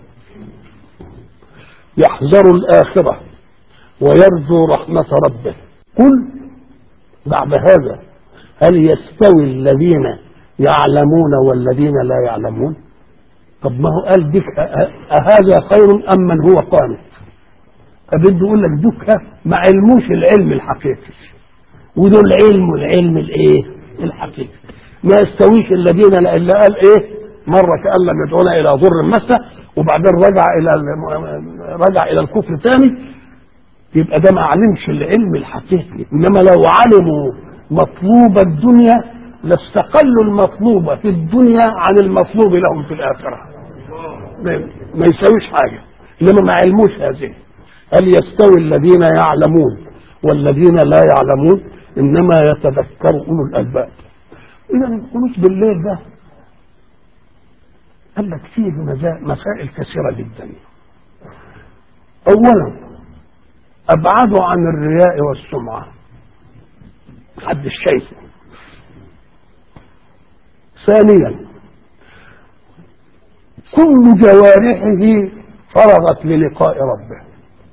يحذر الاخره ويرجو رحمه ربه قل بعد هذا هل يستوي الذين يعلمون والذين لا يعلمون طب ما هو قال ديك أهذا خير أم من هو قانت فبده يقول لك دوك ما علموش العلم الحقيقي ودول علم العلم الايه الحقيقي ما يستويش الذين لا الا قال ايه مره كان لم يدعونا الى ضر مسه وبعدين رجع الى رجع الى الكفر ثاني يبقى ده ما علمش العلم الحقيقي انما لو علموا مطلوب الدنيا لاستقلوا المطلوب في الدنيا عن المطلوب لهم في الاخره ما ما يساويش حاجه انما ما علموش هذه هل يستوي الذين يعلمون والذين لا يعلمون انما يتذكر اولو الالباب اذا القنوت بالليل ده قال لك فيه مزا- مسائل كثيره جدا اولا ابعده عن الرياء والسمعه محدش شايفه ثانيا كل جوارحه فرغت للقاء ربه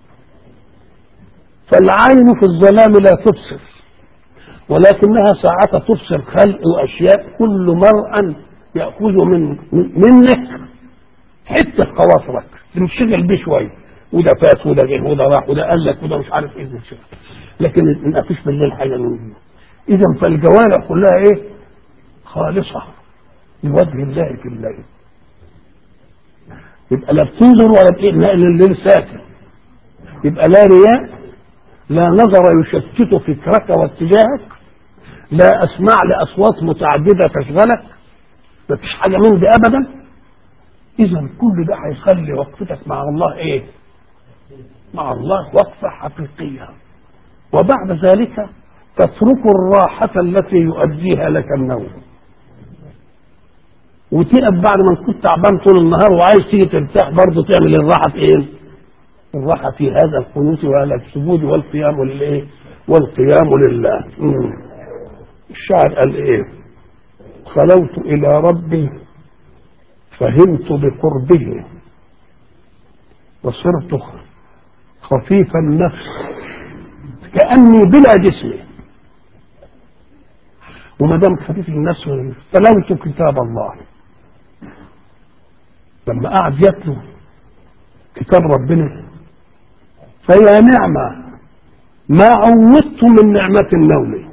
فالعين في الظلام لا تبصر ولكنها ساعات تبصر خلق واشياء كل مرء ياخذ من منك حته خواطرك تنشغل بيه شويه وده فات وده جه وده راح وده قال لك وده مش عارف ايه تنشغل لكن ما فيش بالليل حاجه من دي اذا فالجوارح كلها ايه خالصه لوجه الله في الليل يبقى لا بتنظر ولا بتقل لان الليل ساكن يبقى لا رياء لا نظر يشتت فكرك واتجاهك لا اسماع لاصوات متعدده تشغلك ما فيش حاجه من دي ابدا اذا كل ده هيخلي وقفتك مع الله ايه مع الله وقفه حقيقيه وبعد ذلك تترك الراحه التي يؤديها لك النوم وتقف بعد ما كنت تعبان طول النهار وعايز تيجي ترتاح برضه تعمل الراحه في ايه؟ الراحه في هذا القنوت وهذا السجود والقيام للايه؟ والقيام لله. مم. الشاعر قال ايه؟ خلوت الى ربي فهمت بقربه وصرت خفيف النفس كاني بلا جسم وما دام خفيف النفس تلوت كتاب الله لما قعد يتلو كتاب ربنا فيا نعمة ما عودت من نعمة النوم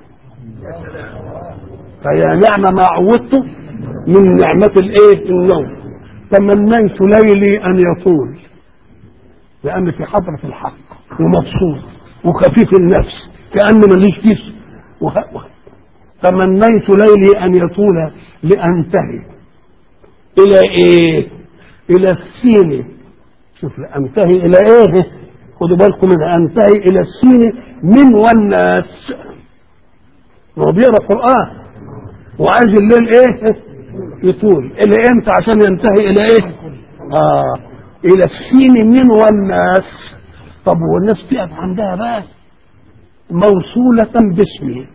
فيا نعمة ما عودت من نعمة الايه النوم تمنيت ليلي ان يطول لان في حضرة الحق ومبسوط وخفيف النفس كأن ماليش جسم وه- وه- تمنيت ليلي ان يطول لانتهي الى ايه الى السين شوف لانتهي الى ايه خدوا بالكم من انتهي الى السين من والناس ما هو بيقرا قران وعايز الليل ايه يطول الى امتى عشان ينتهي الى ايه اه الى السين من والناس طب والناس تقف عندها بقى موصولة باسمه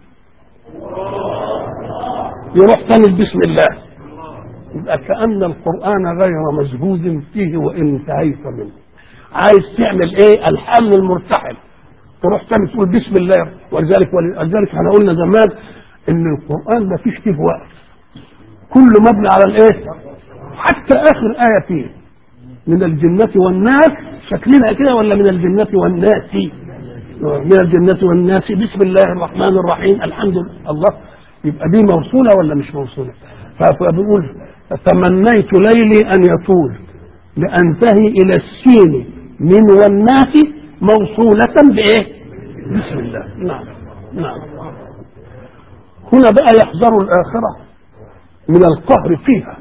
يروح تاني بسم الله يبقى كأن القرآن غير مزهود فيه وإن انتهيت منه عايز تعمل ايه الحل المرتحل تروح تاني تقول بسم الله ولذلك ولذلك احنا قلنا زمان ان القرآن ما فيش فيه وقت كله مبني على الايه حتى اخر آية فيه من الجنة والناس شكلنا كده ولا من الجنة والناس من الجنة والناس بسم الله الرحمن الرحيم الحمد لله الله يبقى دي موصولة ولا مش موصولة فبنقول تمنيت ليلي أن يطول لأنتهي إلى السين من والناس موصولة بإيه بسم الله نعم نعم هنا بقى يحذر الآخرة من القهر فيها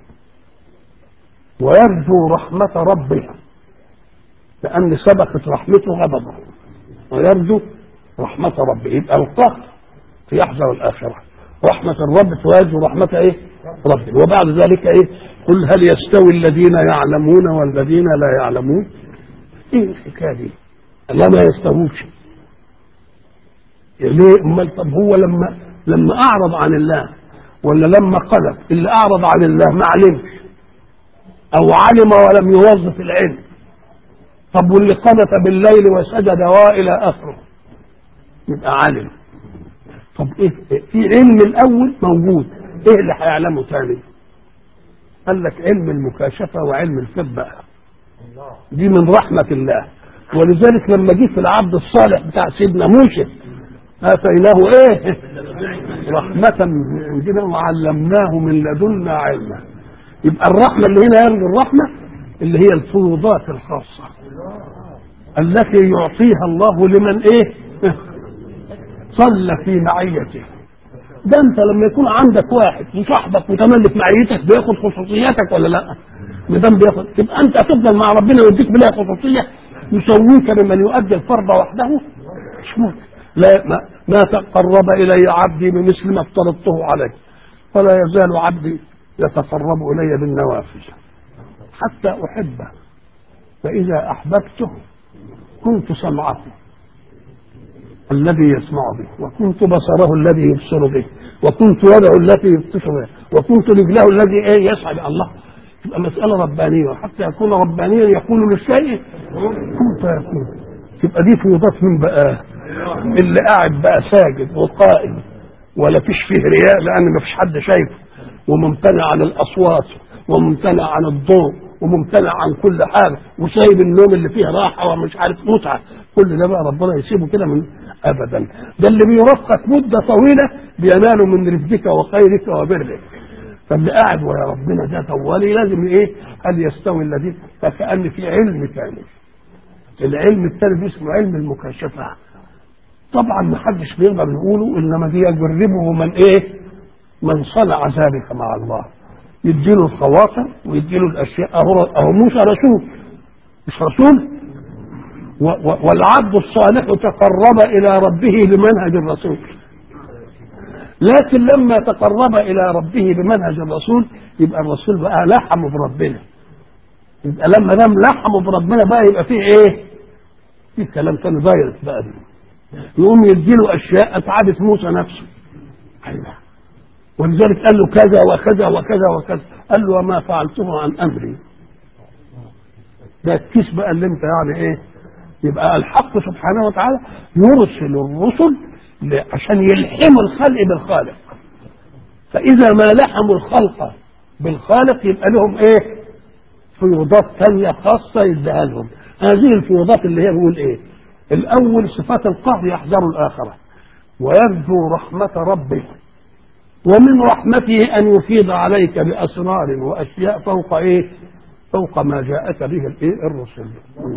ويرجو رحمة ربه لأن سبقت رحمته غضبه ويرجو رحمة ربه يبقى القهر يحذر الآخرة رحمة الرب ويرجو رحمة إيه؟ ربه وبعد ذلك إيه؟ قل هل يستوي الذين يعلمون والذين لا يعلمون؟ إيه الحكاية دي؟ لا ما يستووش ليه؟ أمال طب هو لما لما أعرض عن الله ولا لما قلب اللي أعرض عن الله ما علمش أو علم ولم يوظف العلم طب واللي قنت بالليل وسجد والى اخره يبقى علم طب ايه في علم الاول موجود ايه اللي هيعلمه تاني قال لك علم المكاشفه وعلم الفضه دي من رحمه الله ولذلك لما جه في العبد الصالح بتاع سيدنا موسى اتيناه ايه رحمه من عندنا وعلمناه من لدنا علما يبقى الرحمه اللي هنا يرجو الرحمه اللي هي الفروضات الخاصه التي يعطيها الله لمن ايه صلى في معيته ده انت لما يكون عندك واحد وصاحبك متملك معيتك بياخد خصوصياتك ولا لا ما دام بياخد تبقى انت هتفضل مع ربنا ويديك بلا خصوصيه يسويك بمن يؤدي الفرض وحده مش ممكن لا ما, ما تقرب الي عبدي بمثل ما افترضته عليه ولا يزال عبدي يتقرب الي بالنوافل حتى احبه فاذا احببته كنت سمعه الذي يسمع به وكنت بصره الذي يبصر به وكنت يده التي يبطش بها وكنت رجله الذي ايه يسعى الله تبقى مسألة ربانية وحتى يكون ربانيا يقول للشيء كن فيكون تبقى دي فوضات من بقى اللي قاعد بقى ساجد وقائم ولا فيش فيه رياء لأن ما فيش حد شايفه وممتنع عن الأصوات وممتنع عن الضوء وممتنع عن كل حاجة وسايب النوم اللي فيه راحة ومش عارف متعة كل ده بقى ربنا يسيبه كده من أبدا ده اللي بيرفقك مدة طويلة بينال من رفدك وخيرك وبرك فاللي قاعد ويا ربنا ده طوالي لازم ايه هل يستوي الذين فكأن في علم ثاني العلم الثاني اسمه علم المكاشفة طبعا ما حدش بيقدر يقوله انما دي يجربه من ايه من صنع ذلك مع الله يديله الخواطر ويديله الاشياء اهو اهو موسى رسول مش رسول و و والعبد الصالح تقرب الى ربه بمنهج الرسول لكن لما تقرب الى ربه بمنهج الرسول يبقى الرسول بقى لحم بربنا يبقى لما دام لحم بربنا بقى يبقى فيه ايه؟ في كلام تاني دايركت بقى دي يقوم يديله اشياء اتعبت موسى نفسه ايوه ولذلك قال له كذا وكذا وكذا وكذا قال له وما فعلته عن امري ده الكيس بقى اللي انت يعني ايه يبقى الحق سبحانه وتعالى يرسل الرسل عشان يلحموا الخلق بالخالق فاذا ما لحموا الخلق بالخالق يبقى لهم ايه فيوضات ثانيه خاصه يديها لهم هذه الفيوضات اللي هي بيقول ايه الاول صفات القهر يحذر الاخره ويرجو رحمه ربه ومن رحمته ان يفيض عليك باسرار واشياء فوق ايه فوق ما جاءك به الايه الرسل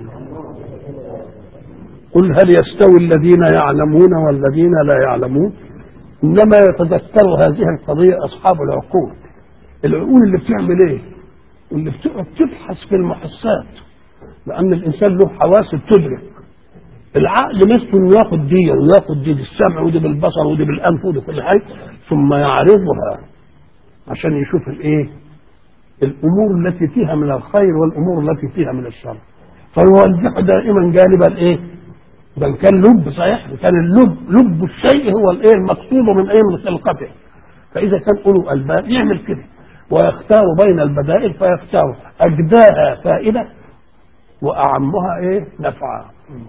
قل هل يستوي الذين يعلمون والذين لا يعلمون انما يتذكر هذه القضيه اصحاب العقول العقول اللي بتعمل ايه اللي بتقعد تبحث في المحسات لان الانسان له حواس بتدرك العقل مثله انه ياخد دي وياخد دي بالسمع ودي بالبصر ودي بالانف ودي كل حاجه ثم يعرضها عشان يشوف الايه الامور التي فيها من الخير والامور التي فيها من الشر فيوجه دائما جانب الايه بل كان لب صحيح كان اللب لب الشيء هو الايه المقصود من ايه من خلقته فاذا كان اولو الباب يعمل كده ويختار بين البدائل فيختار اجداها فائده واعمها ايه نفعا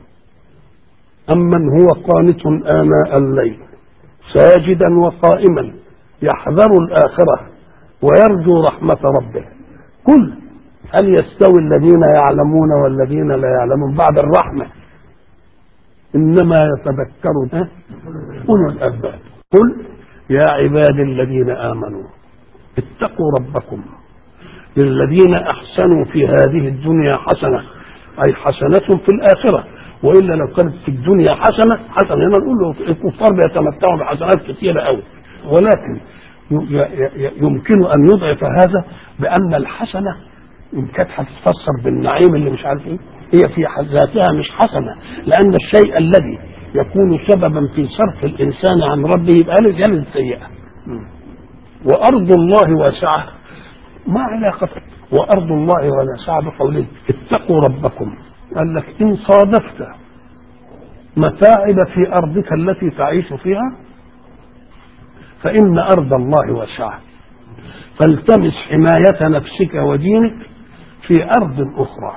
امن هو قانت اناء الليل ساجدا وقائما يحذر الاخره ويرجو رحمه ربه قل هل يستوي الذين يعلمون والذين لا يعلمون بعد الرحمه انما يتذكر اولو الالباب قل يا عبادي الذين امنوا اتقوا ربكم للذين احسنوا في هذه الدنيا حسنه اي حسنه في الاخره والا لو كانت في الدنيا حسنه حسنه هنا نقول له الكفار بيتمتعوا بحسنات كثيره قوي ولكن يمكن ان يضعف هذا بان الحسنه ان كانت هتتفسر بالنعيم اللي مش عارف ايه هي في ذاتها مش حسنه لان الشيء الذي يكون سببا في صرف الانسان عن ربه يبقى له جلد سيئه وارض الله واسعه ما علاقه وارض الله واسعه بقوله اتقوا ربكم قال لك ان صادفت متاعب في ارضك التي تعيش فيها فان ارض الله واسعه فالتمس حمايه نفسك ودينك في ارض اخرى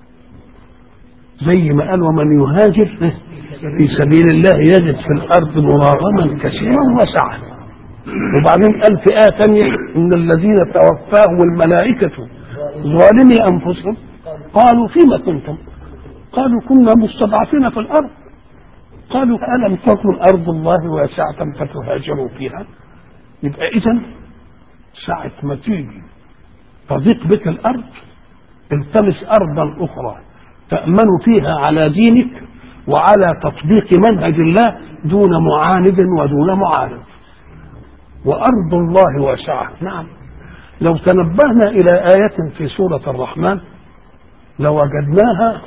زي ما قال ومن يهاجر في سبيل الله يجد في الارض مراغما كثيرا وسعه وبعدين قال في آية ثانية إن الذين توفاهم الملائكة ظالمي أنفسهم قالوا فيما كنتم قالوا كنا مستضعفين في الأرض قالوا ألم تكن أرض الله واسعة فتهاجروا فيها يبقى إذا ساعة ما تيجي تضيق بك الأرض التمس أرضا أخرى تأمن فيها على دينك وعلى تطبيق منهج الله دون معاند ودون معارض وأرض الله واسعة نعم لو تنبهنا إلى آية في سورة الرحمن لوجدناها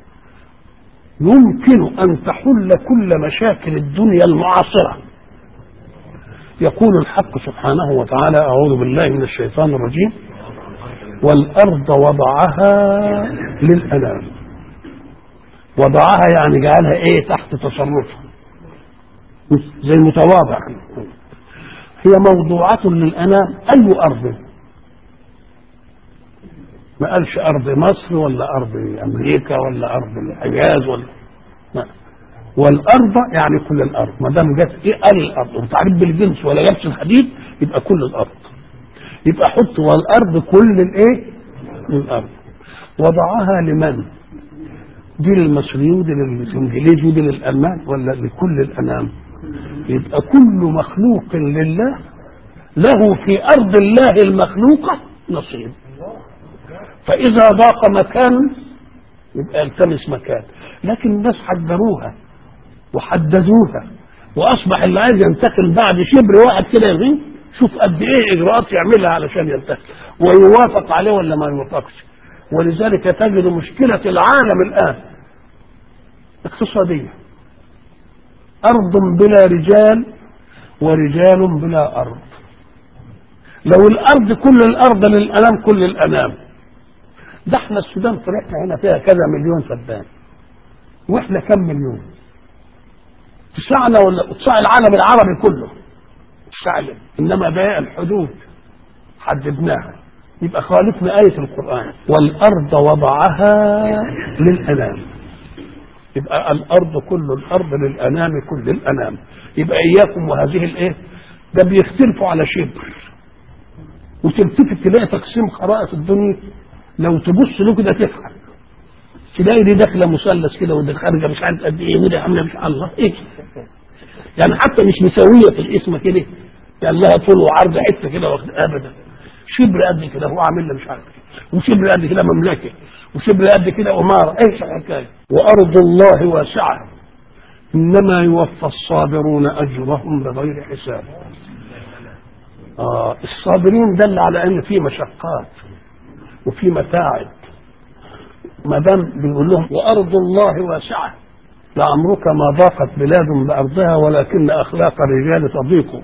يمكن أن تحل كل مشاكل الدنيا المعاصرة يقول الحق سبحانه وتعالى أعوذ بالله من الشيطان الرجيم والأرض وضعها للأنام وضعها يعني جعلها ايه تحت تصرفه زي متواضع هي موضوعة للأنام أي أرض ما قالش أرض مصر ولا أرض أمريكا ولا أرض الحجاز ولا ما. والأرض يعني كل الأرض ما دام جت إيه قال الأرض وتعريف بالجنس ولا جابش الحديد يبقى كل الأرض يبقى حط والأرض كل الإيه؟ الأرض وضعها لمن؟ دي للمصريين ودي للإنجليز ودي للألمان ولا لكل الأنام؟ يبقى كل مخلوق لله له في أرض الله المخلوقة نصيب فإذا ضاق مكان يبقى التمس مكان لكن الناس حذروها وحددوها وأصبح اللي عايز ينتقل بعد شبر واحد كده يغيب شوف قد إيه إجراءات يعملها علشان ينتقل ويوافق عليه ولا ما يوافقش ولذلك تجد مشكلة العالم الآن اقتصادية أرض بلا رجال ورجال بلا أرض لو الأرض كل الأرض للأنام كل الأنام ده احنا السودان طلعنا هنا فيها كذا مليون فدان واحنا كم مليون تسعنا ولا تسع العالم العربي كله تسعنا انما باقي الحدود حددناها يبقى خالفنا آية القرآن والأرض وضعها للأنام يبقى الأرض كل الأرض للأنام كل الأنام يبقى إياكم وهذه الإيه ده بيختلفوا على شبر وتلتفت تلاقي تقسيم خرائط الدنيا لو تبص له كده تفهم تلاقي دي داخله مثلث كده ودي خارجه مش عارف قد ايه ودي عامله مش الله ايه يعني حتى مش مساويه في الاسم كده يعني لها طول وعرض حته كده واخد ابدا شبر قد كده هو عامل له مش عارف وشبر قد كده مملكه وشبر قد كده اماره ايش الحكايه وارض الله واسعه انما يوفى الصابرون اجرهم بغير حساب آه الصابرين دل على ان في مشقات وفي متاعب ما دام بيقول لهم وارض الله واسعه لعمرك ما ضاقت بلاد بارضها ولكن اخلاق الرجال تضيق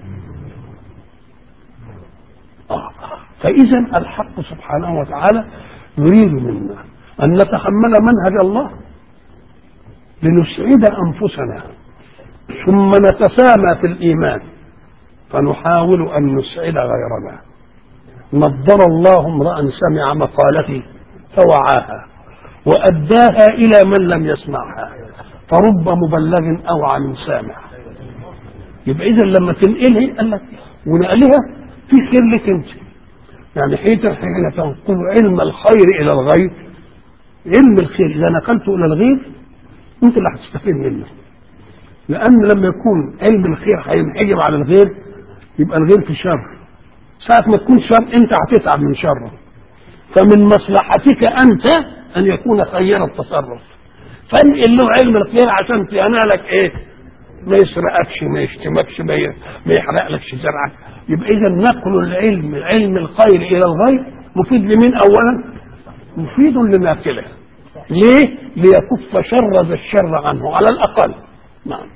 آه. فاذا الحق سبحانه وتعالى يريد منا ان نتحمل منهج الله لنسعد انفسنا ثم نتسامى في الايمان فنحاول ان نسعد غيرنا نضر الله امرا سمع مقالتي فوعاها واداها الى من لم يسمعها فرب مبلغ اوعى من سامع يبقى اذا لما تنقلها قال لك ونقلها في خير لك انت يعني حين حين تنقل علم الخير الى الغير علم الخير اذا نقلته الى الغير انت اللي هتستفيد منه لان لما يكون علم الخير هينحجب على الغير يبقى الغير في شر ساعة ما تكون شر انت هتتعب من شره فمن مصلحتك انت ان يكون خير التصرف فانقل له علم الخير عشان تنالك ايه ما يسرقكش ما يشتمكش ما ي- ما يحرقلكش زرعك يبقى اذا نقل العلم علم الخير الى الغير مفيد لمين اولا مفيد لناقله ليه ليكف شر ذا الشر عنه على الاقل نعم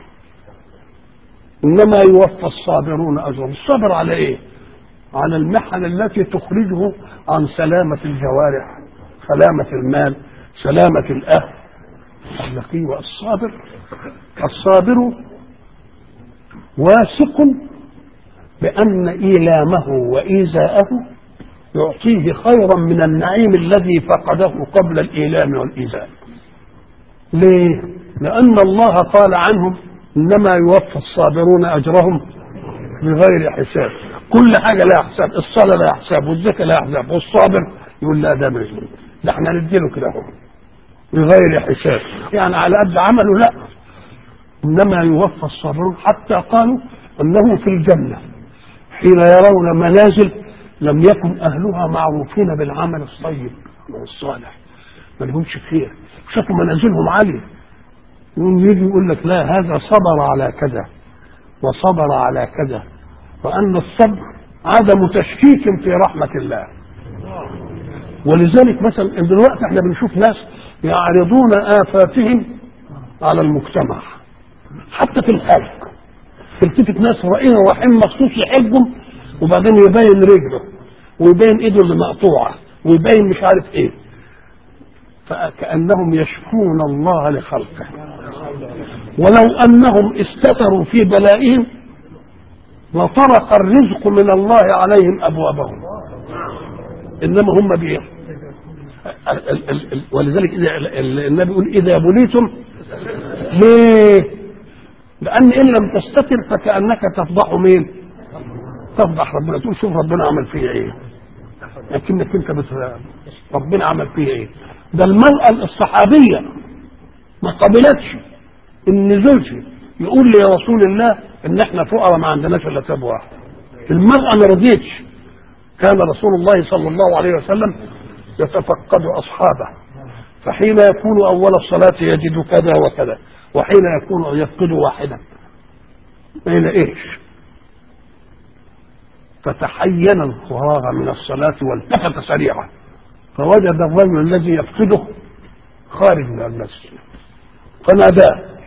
انما يوفى الصابرون اجرهم الصبر على ايه على المحن التي تخرجه عن سلامة الجوارح سلامة المال سلامة الأهل الذكي والصابر الصابر واثق بأن إيلامه وإيذاءه يعطيه خيرا من النعيم الذي فقده قبل الإيلام والإيذاء ليه؟ لأن الله قال عنهم إنما يوفى الصابرون أجرهم بغير حساب كل حاجة لها حساب الصلاة لها حساب والزكاة لها حساب والصابر يقول لا ده مش ده احنا نديله كده اهو بغير حساب يعني على قد عمله لا انما يوفى الصابرون حتى قالوا انه في الجنه حين يرون منازل لم يكن اهلها معروفين بالعمل الطيب والصالح ما لهمش خير شافوا منازلهم عاليه يقوم يجي يقول لك لا هذا صبر على كذا وصبر على كذا وان الصبر عدم تشكيك في رحمه الله ولذلك مثلا دلوقتي احنا بنشوف ناس يعرضون افاتهم على المجتمع حتى في الحج تلتفت ناس رأينا رايحين مخصوص يحجهم وبعدين يبين رجله ويبين ايده اللي مقطوعه ويبين مش عارف ايه فكأنهم يشكون الله لخلقه ولو انهم استتروا في بلائهم لطرق الرزق من الله عليهم ابوابهم انما هم بيه ال- ال- ال- ال- ولذلك إذا ال- ال- النبي يقول اذا بليتم ليه؟ لان ان لم تستتر فكانك تفضح مين؟ تفضح ربنا تقول شوف ربنا عمل فيا ايه؟ لكنك انت بت... ربنا عمل فيا ايه؟ ده المرأة الصحابية ما قبلتش ان زوجي يقول لي يا رسول الله ان احنا فقراء ما عندناش الا ثوب واحد. المرأة ما رضيتش كان رسول الله صلى الله عليه وسلم يتفقد اصحابه فحين يكون اول الصلاه يجد كذا وكذا وحين يكون يفقد واحدا ما يلاقيش فتحين الفراغ من الصلاة والتفت سريعا فوجد الرجل الذي يفقده خارج من المسجد فناداه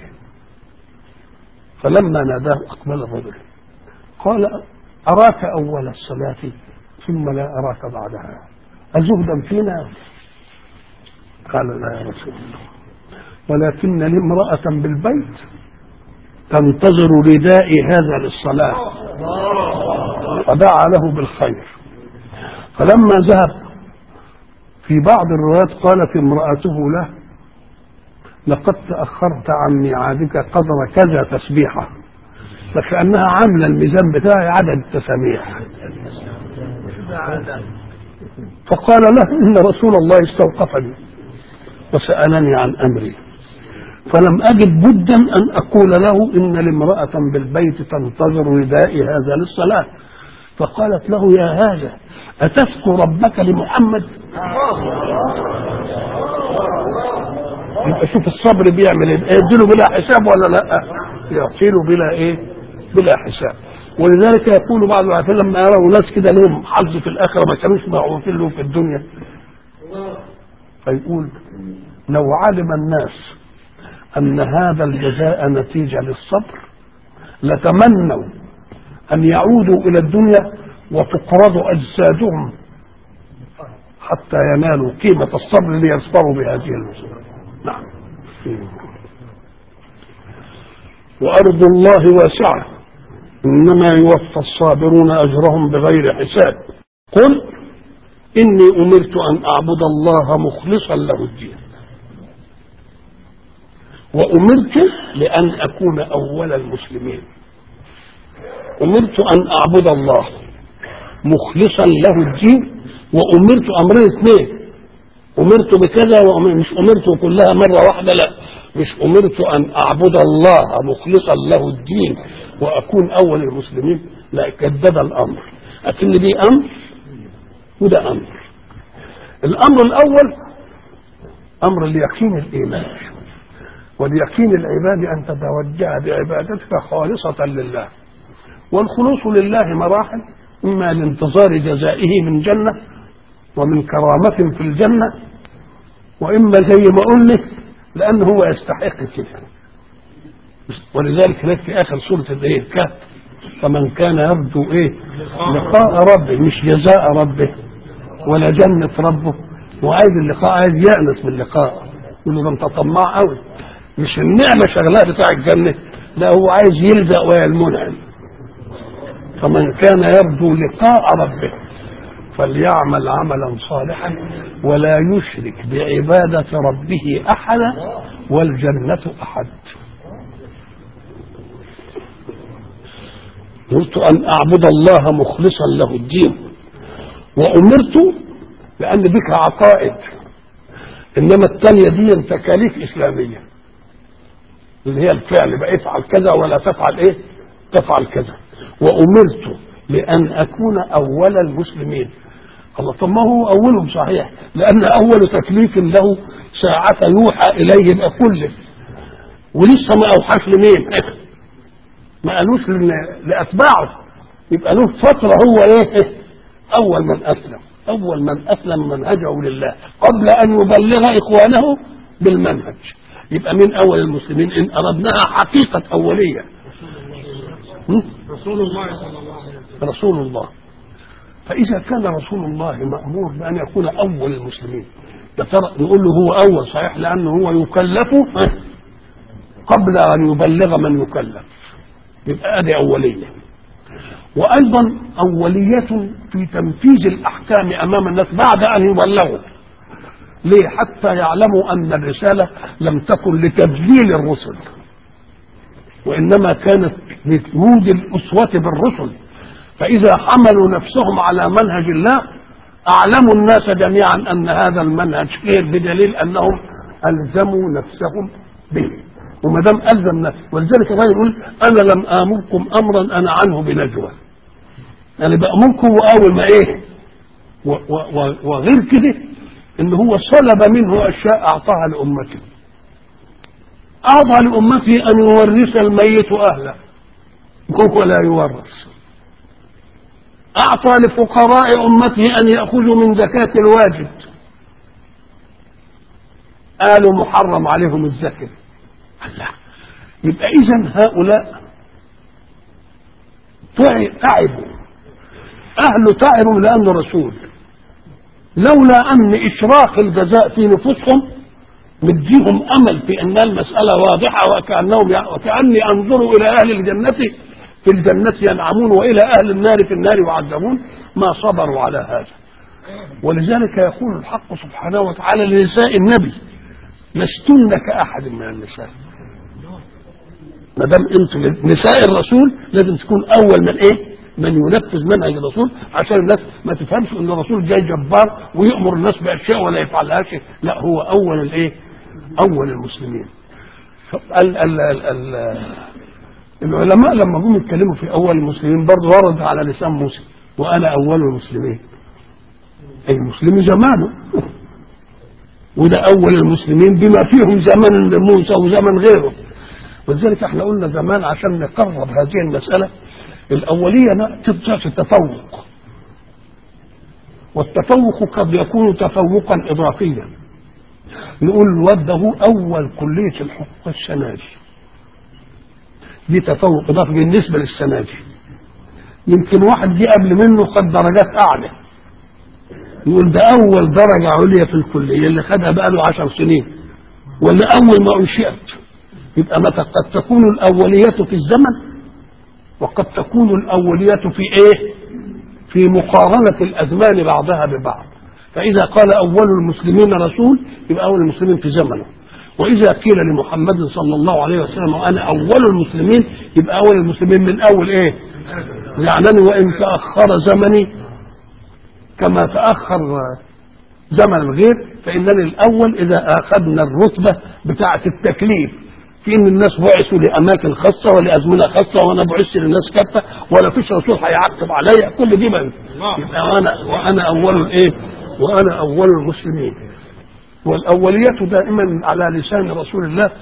فلما ناداه أقبل الرجل قال أراك أول الصلاة ثم لا أراك بعدها أزهدا فينا قال لا يا رسول الله ولكن لي امرأة بالبيت تنتظر ردائي هذا للصلاة فدعا له بالخير فلما ذهب في بعض الروايات قالت امرأته له لقد تأخرت عن ميعادك قدر كذا تسبيحة فكأنها عاملة الميزان بتاعي عدد التساميح فقال له إن رسول الله استوقفني وسألني عن أمري فلم أجد بدا أن أقول له إن لامرأة بالبيت تنتظر ردائي هذا للصلاة فقالت له يا هذا أتذكر ربك لمحمد يبقى شوف الصبر بيعمل ايه يديله بلا حساب ولا لا يعطيله بلا ايه بلا حساب ولذلك يقول بعض العارفين لما يروا ناس كده لهم حظ في الاخره ما كانوش معروفين له في الدنيا فيقول لو علم الناس ان هذا الجزاء نتيجه للصبر لتمنوا ان يعودوا الى الدنيا وتقرض اجسادهم حتى ينالوا قيمه الصبر ليصبروا بهذه المصيبه نعم وارض الله واسعه انما يوفى الصابرون اجرهم بغير حساب قل اني امرت ان اعبد الله مخلصا له الدين وامرت لان اكون اول المسلمين امرت ان اعبد الله مخلصا له الدين وامرت امرين اثنين امرت بكذا ومش امرت كلها مره واحده لا مش امرت ان اعبد الله مخلصا له الدين واكون اول المسلمين لا جدد الامر لكن دي امر وده امر الامر الاول امر اليقين الايمان واليقين العباد أن تتوجه بعبادتك خالصة لله والخلوص لله مراحل إما لانتظار جزائه من جنة ومن كرامة في الجنة وإما زي ما قلنا لأنه هو يستحق كده ولذلك هناك في آخر سورة الإيه الكهف فمن كان يرجو إيه لقاء ربه مش جزاء ربه ولا جنة ربه وعايز اللقاء عايز يأنس باللقاء يقول له ده انت طماع قوي مش النعمة شغلها بتاع الجنة لا هو عايز يلزق ويا المنعم فمن كان يرجو لقاء ربه فليعمل عملا صالحا ولا يشرك بعبادة ربه أحدا والجنة أحد قلت أن أعبد الله مخلصا له الدين وأمرت لأن بك عقائد إنما الثانية دي تكاليف إسلامية اللي هي الفعل بقى افعل كذا ولا تفعل إيه تفعل كذا وأمرت لأن أكون أول المسلمين الله طب ما هو أولهم صحيح لأن أول تكليف له ساعة يوحى إليه يبقى كلف ولسه ما أوحاش لمين ما قالوش لأتباعه يبقى له فترة هو إيه أول من أسلم أول من أسلم منهجه لله قبل أن يبلغ إخوانه بالمنهج يبقى من أول المسلمين إن أردناها حقيقة أولية رسول الله صلى الله عليه وسلم رسول الله فإذا كان رسول الله مأمور بأن يكون أول المسلمين يا ترى نقول له هو أول صحيح لأنه هو يكلف قبل أن يبلغ من يكلف يبقى هذه أولية وأيضا أولية في تنفيذ الأحكام أمام الناس بعد أن يبلغوا ليه حتى يعلموا أن الرسالة لم تكن لتبذيل الرسل وإنما كانت لوجود الأسوة بالرسل فإذا حملوا نفسهم على منهج الله أعلموا الناس جميعا أن هذا المنهج خير بدليل أنهم ألزموا نفسهم به وما دام ألزم نفسه ولذلك الراجل يقول أنا لم آمركم أمرا أنا عنه بنجوى يعني بأمركم وأول ما إيه و و وغير كده إن هو صلب منه أشياء أعطاها لأمته أعطى لأمته أن يورث الميت أهله وهو لا يورث أعطى لفقراء أمته أن يأخذوا من زكاة الواجب قالوا محرم عليهم الزكاة الله يبقى إذا هؤلاء تعبوا أهل تعبوا لأنه رسول لولا أن إشراق الجزاء في نفوسهم مديهم أمل في أن المسألة واضحة وكأنهم وكأني أنظر إلى أهل الجنة في الجنة ينعمون وإلى أهل النار في النار يعذبون ما صبروا على هذا ولذلك يقول الحق سبحانه وتعالى لنساء النبي لستن كأحد من النساء ما دام انتم نساء الرسول لازم تكون اول من ايه؟ من ينفذ منهج الرسول عشان الناس ما تفهمش ان الرسول جاي جبار ويامر الناس باشياء ولا يفعلهاش لا هو اول الايه؟ اول المسلمين. ال ال ال ال العلماء لما جم يتكلموا في اول المسلمين برضه ورد على لسان موسى وانا اول المسلمين. اي مسلم زمانه وده اول المسلمين بما فيهم زمن موسى وزمن غيره. ولذلك احنا قلنا زمان عشان نقرب هذه المسألة الأولية تبقى في التفوق والتفوق قد يكون تفوقا إضافيا نقول الواد ده هو أول كلية الحقوق السنة دي دي تفوق إضافي بالنسبة للسنة دي يمكن واحد جه قبل منه خد درجات أعلى يقول ده أول درجة عليا في الكلية اللي خدها بقى له عشر سنين ولا أول ما أنشئت يبقى متى قد تكون الأولية في الزمن وقد تكون الأولية في إيه؟ في مقارنة الأزمان بعضها ببعض فإذا قال أول المسلمين رسول يبقى أول المسلمين في زمنه وإذا قيل لمحمد صلى الله عليه وسلم وأنا أول المسلمين يبقى أول المسلمين من أول إيه؟ يعني وإن تأخر زمني كما تأخر زمن الغير فإنني الأول إذا أخذنا الرتبة بتاعة التكليف في ان الناس بعثوا لاماكن خاصه ولازمنه خاصه وانا بعثت للناس كافه ولا فيش رسول هيعقب عليا كل دي من يبقى وانا وانا اول الايه؟ وانا اول المسلمين والاوليه دائما على لسان رسول الله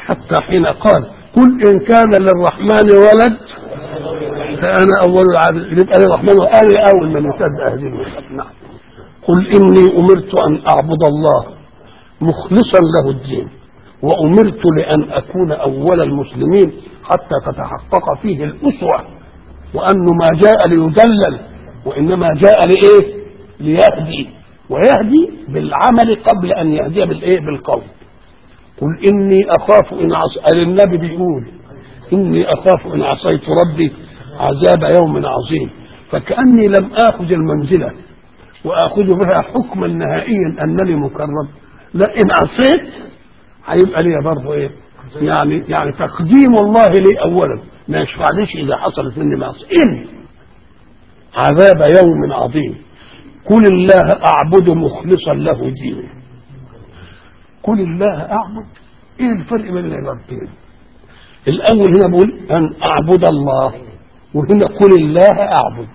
حتى حين قال قل إن كان للرحمن ولد فأنا أول العابد يبقى للرحمن وأنا أول من يسد هذه المسألة نعم قل إني أمرت أن أعبد الله مخلصا له الدين وأمرت لأن أكون أول المسلمين حتى تتحقق فيه الأسوة وأنه ما جاء ليدلل وإنما جاء لإيه؟ ليهدي ويهدي بالعمل قبل أن يهدي بالإيه؟ بالقول قل إني أخاف إن عص... النبي بيقول إني أخاف إن عصيت ربي عذاب يوم عظيم فكأني لم آخذ المنزلة وآخذ بها حكما نهائيا أنني مكرم لا إن عصيت هيبقى لي برضه إيه يعني يعني تقديم الله لي أولا ما يشفعنيش إذا حصلت مني معصية إن عذاب يوم عظيم قل الله أعبد مخلصا له ديني قل الله أعبد إيه الفرق بين العبادتين الأول هنا بقول أن أعبد الله وهنا قل الله أعبد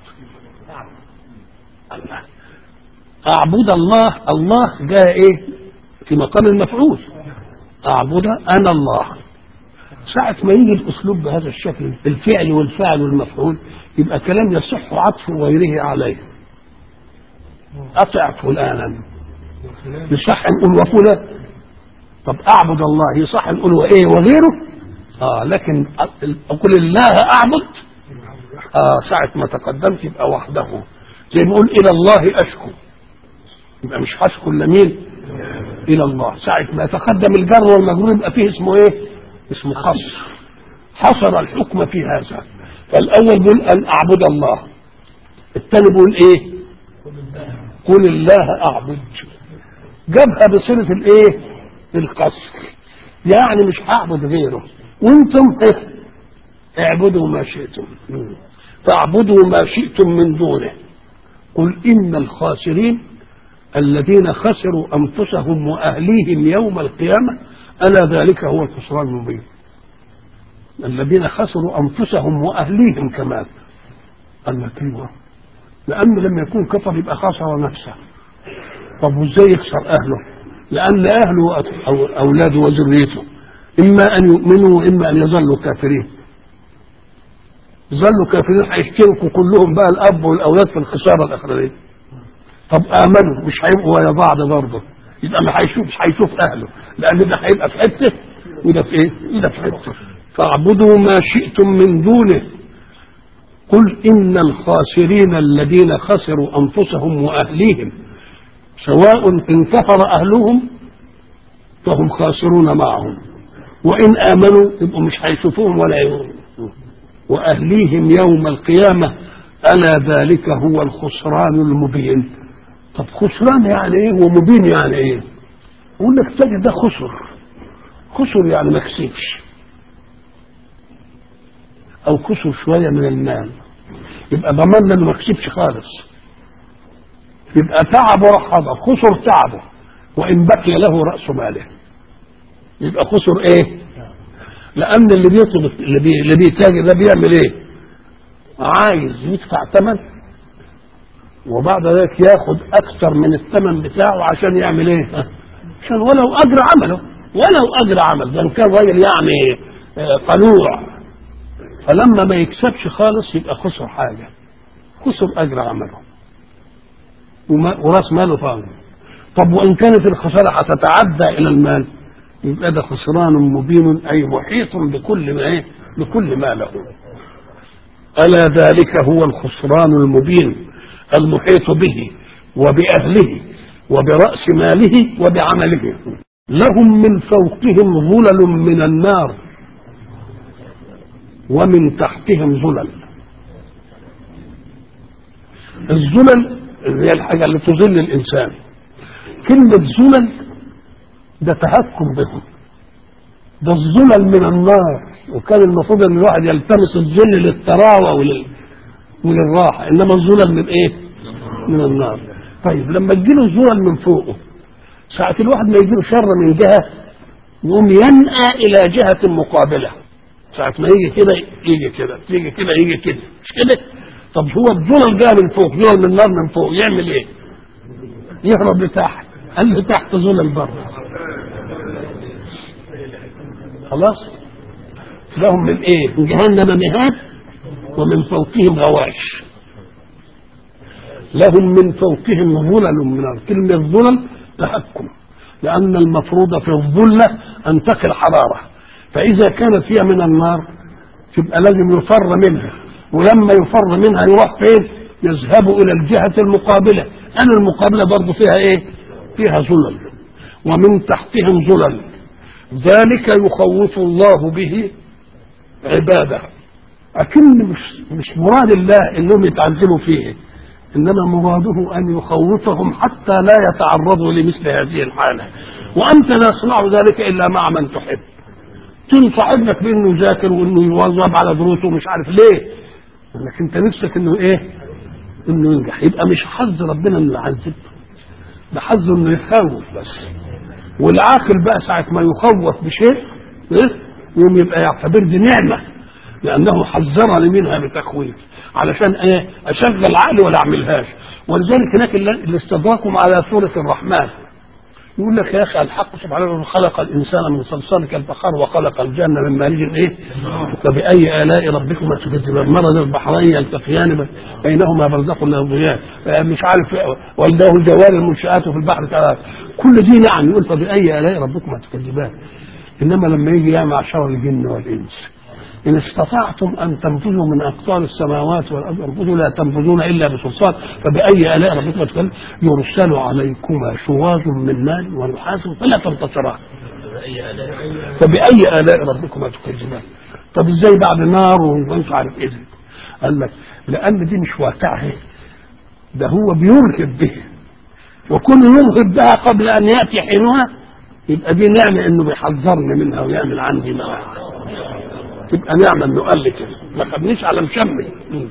الله أعبد الله الله جاء إيه في مقام المفعول أعبد أنا الله ساعة ما يجي الأسلوب بهذا الشكل الفعل والفعل والمفعول يبقى كلام يصح عطف غيره عليه أطع فلانا يصح نقول وفلان طب أعبد الله يصح نقول وإيه وغيره آه لكن أقول الله أعبد آه ساعة ما تقدمت يبقى وحده زي ما نقول إلى الله أشكو يبقى مش هشكو إلا مين؟ إلى الله ساعة ما يتقدم الجر والمجرور يبقى فيه اسمه إيه؟ اسمه حصر حصر الحكم في هذا فالأول بيقول أن أعبد الله الثاني بيقول إيه؟ قل الله أعبد جابها بصيغة الإيه؟ القصر يعني مش هعبد غيره وانتم إيه؟ اعبدوا ما شئتم فاعبدوا ما شئتم من دونه قل إن الخاسرين الذين خسروا أنفسهم وأهليهم يوم القيامة ألا ذلك هو الخسران المبين الذين خسروا أنفسهم وأهليهم كمان قال لك ايوه لأنه لما يكون كفر يبقى خسر نفسه طب وازاي يخسر أهله لأن أهله أو أولاده وذريته إما أن يؤمنوا وإما أن يظلوا كافرين ظلوا كافرين هيشتركوا كلهم بقى الأب والأولاد في الخسارة الأخرانية طب آمنوا مش هيبقوا ويا بعض برضه يبقى ما هيشوف مش هيشوف أهله لأن ده هيبقى في حتة وده في إيه؟ وده في حتة فاعبدوا ما شئتم من دونه قل إن الخاسرين الذين خسروا أنفسهم وأهليهم سواء إن كفر أهلهم فهم خاسرون معهم وإن آمنوا يبقوا مش هيشوفوهم ولا يؤمنون وأهليهم يوم القيامة ألا ذلك هو الخسران المبين طب خسران يعني إيه ومبين يعني إيه يقول لك تجد ده خسر خسر يعني ما كسبش أو خسر شوية من المال يبقى ضمننا إنه ما كسبش خالص يبقى تعب ورحضه خسر تعبه وإن بقي له رأس ماله يبقى خسر إيه لأن اللي بيطلب اللي, بي اللي بيتاجر ده بيعمل إيه عايز يدفع ثمن وبعد ذلك ياخد أكثر من الثمن بتاعه عشان يعمل إيه عشان ولو أجر عمله ولو أجر عمل ده كان راجل يعني قنوع فلما ما يكسبش خالص يبقى خسر حاجة خسر أجر عمله وراس ماله فاضي طب وإن كانت الخسارة هتتعدى إلى المال يبقى ده خسران مبين أي محيط بكل ما إيه بكل ما له ألا ذلك هو الخسران المبين المحيط به وبأهله وبرأس ماله وبعمله لهم من فوقهم ظلل من النار ومن تحتهم ظلل الظلل اللي هي الحاجة اللي تظل الإنسان كلمة ظلل ده تهكم بهم ده الظلل من النار وكان المفروض ان الواحد يلتمس الظل للتراوى ولل... وللراحة انما الظلل من ايه؟ من النار طيب لما تجيله الظلل من فوقه ساعة الواحد ما يجيله شر من جهة يقوم ينأى إلى جهة مقابلة ساعة ما يجي كده يجي كده يجي كده يجي كده مش كده طب هو الظلل جاء من فوق ظلل من النار من فوق يعمل ايه يهرب لتحت قال له تحت ظلل بره خلاص لهم من ايه من جهنم مهاد ومن فوقهم غواش لهم من فوقهم ظلل من النار كلمة ظلل تحكم لأن المفروض في الظلة أن تقي الحرارة فإذا كانت هي من النار تبقى لازم يفر منها ولما يفر منها يروح فين يذهب إلى الجهة المقابلة أنا المقابلة برضه فيها إيه فيها ظلل ومن تحتهم ظلل ذلك يخوف الله به عباده أكن مش مش مراد الله انهم يتعذبوا فيه انما مراده ان يخوفهم حتى لا يتعرضوا لمثل هذه الحاله وانت لا تصنع ذلك الا مع من تحب تنصح ابنك بانه يذاكر وانه يواظب على دروسه ومش عارف ليه انك انت نفسك انه ايه انه ينجح يبقى مش حظ ربنا انه يعذب ده حظه انه يخوف بس والعاقل بقى ساعه ما يخوف بشيء إيه؟ يوم يبقى يعتبر دي نعمه لانه حذرني منها بتخويف علشان ايه اشغل عقلي ولا اعملهاش ولذلك هناك اللي استدراكم على سوره الرحمن يقول لك يا اخي الحق سبحانه وتعالى خلق الانسان من صلصال كالفخار وخلق الجنه من مارج ايه؟ فباي الاء ربكما تكذبان مرض البحرين يلتقيان بينهما برزخ لا يبغيان مش عارف والله الجوار المنشآت في البحر كذا كل دي نعم يقول فباي الاء ربكما تكذبان انما لما يجي يا معشر الجن والانس إن استطعتم أن تنفذوا من أقطار السماوات والأرض انفذوا لا تنفذون إلا بسلطان فبأي آلاء ربكما تكلم يرسل عليكما شواظ من نار ونحاس فلا تنتصران فبأي آلاء ربكما تكذبان طب ازاي بعد نار ومش عارف ايه قال لك لأن دي مش واقعه ده هو بيرهب به وكل يرهب بها قبل أن يأتي حينها يبقى دي نعمة إنه بيحذرني منها ويعمل عندي معاها تبقى نعمة انه قال لي كده ما خدنيش على مشمل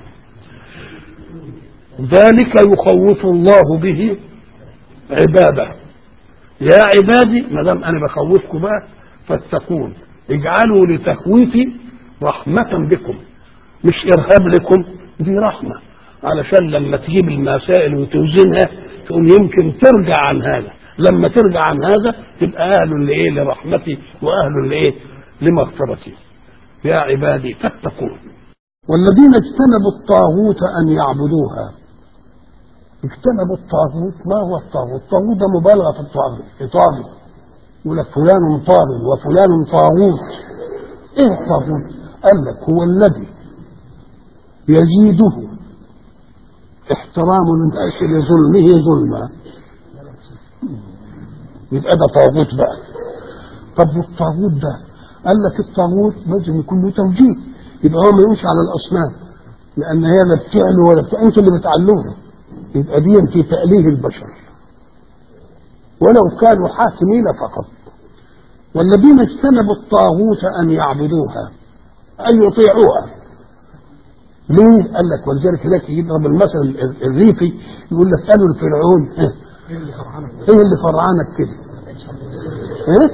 ذلك يخوف الله به عباده يا عبادي ما دام انا بخوفكم بقى فاتقون اجعلوا لتخويفي رحمة بكم مش ارهاب لكم دي رحمة علشان لما تجيب المسائل وتوزنها تقول يمكن ترجع عن هذا لما ترجع عن هذا تبقى اهل لايه لرحمتي واهل لايه لمغفرتي يا عبادي فاتقون والذين اجتنبوا الطاغوت ان يعبدوها اجتنبوا الطاغوت ما هو الطاغوت الطاغوت ده مبالغه في الطاغوت طاغوت يقول لك فلان طاغوت وفلان طاغوت ايه الطاغوت قال لك هو الذي يزيده احترام الناس لظلمه ظلما يبقى ده طاغوت بقى طب والطاغوت ده قال لك الطاغوت لازم يكون له توجيه يبقى هو ما يمشي على الاصنام لان هي لا بتعلو ولا بتاع انتوا اللي بتعلوها يبقى دي في تأليه البشر ولو كانوا حاكمين فقط والذين اجتنبوا الطاغوت ان يعبدوها ان يطيعوها ليه؟ قال لك ولذلك هناك يضرب المثل الريفي يقول لك قالوا لفرعون ايه اللي فرعانك كده؟ ايه؟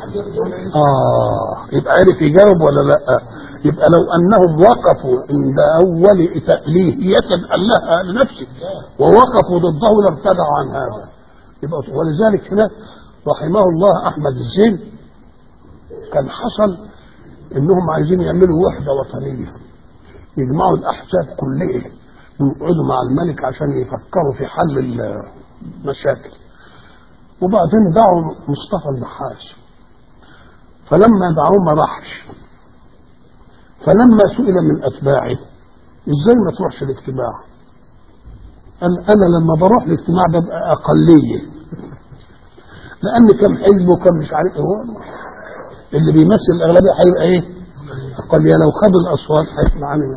اه يبقى عرف يجاوب ولا لا؟ يبقى لو انهم وقفوا عند اول تأليهية ألها لنفسه ووقفوا ضده لابتدعوا عن هذا يبقى ولذلك هنا رحمه الله احمد الزين كان حصل انهم عايزين يعملوا وحده وطنيه يجمعوا الاحزاب كلها ويقعدوا مع الملك عشان يفكروا في حل المشاكل وبعدين دعوا مصطفى النحاس فلما دعوه ما راحش فلما سئل من اتباعه ازاي ما تروحش الاجتماع قال انا لما بروح الاجتماع ببقى اقليه لان كم حزب وكم مش عارف هو اللي بيمثل الاغلبيه هيبقى ايه؟ اقليه لو خدوا الاصوات هيطلع عننا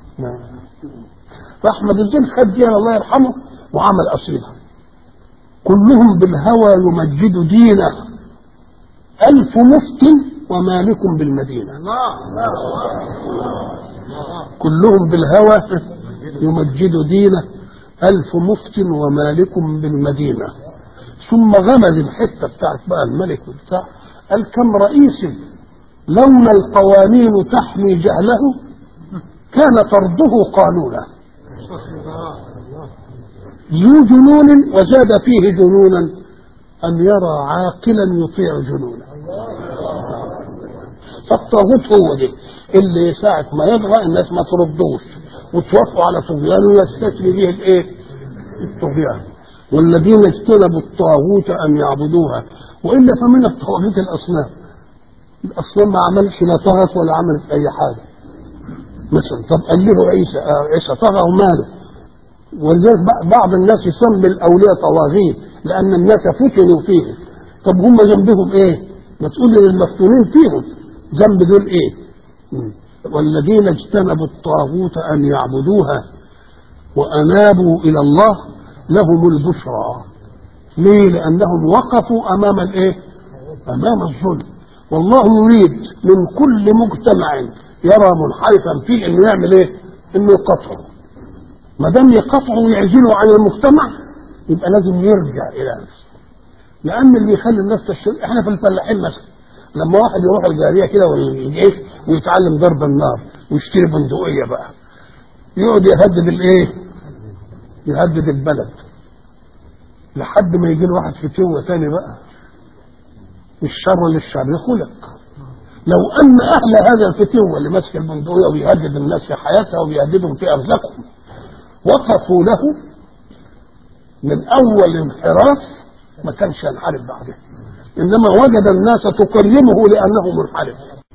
فاحمد الدين خد دينا الله يرحمه وعمل قصيده كلهم بالهوى يمجد دينه ألف مفت ومالك بالمدينة كلهم بالهوى يمجد دينه ألف مفت ومالك بالمدينة ثم غمز الحتة بتاعت بقى الملك وبتاع قال كم رئيس لولا القوانين تحمي جهله كان طرده قانونا ذو جنون وزاد فيه جنونا أن يرى عاقلا يطيع جنونا فالطاغوت هو ده اللي ساعة ما يطغى الناس ما تردوش وتوافقوا على طغيانه ويستثني به الايه؟ الطغيان والذين اجتنبوا الطاغوت ان يعبدوها والا فمن الطواغيت الاصنام الاصنام ما عملش لا طغت ولا عملت اي حاجه مثلا طب قال له عيسى آه عيسى طغى وماله ولذلك بعض الناس يسمي الاولياء طواغيت لان الناس فتنوا فيهم طب هم ذنبهم ايه؟ ما تقول للمفتونين فيهم ذنب دول ايه؟ م. والذين اجتنبوا الطاغوت ان يعبدوها وانابوا الى الله لهم البشرى ليه؟ لانهم وقفوا امام الايه؟ امام الظلم والله يريد من كل مجتمع يرى منحرفا فيه انه يعمل ايه؟ انه يقطعه ما دام يقطعه ويعزله عن المجتمع يبقى لازم يرجع الى نفسه لان اللي يخلي الناس تشتري احنا في الفلاحين مثلا لما واحد يروح الجاريه كده والجيش ويتعلم ضرب النار ويشتري بندقيه بقى يقعد يهدد الايه؟ يهدد البلد لحد ما يجي له واحد فتوه تاني بقى الشر للشر خلق لو ان اهل هذا الفتوه اللي ماسك البندقيه وبيهدد الناس في حياتها وبيهددهم في ارزاقهم وقفوا له من اول انحراف ما كانش ينحرف بعدها انما وجد الناس تكرمه لانه منحرف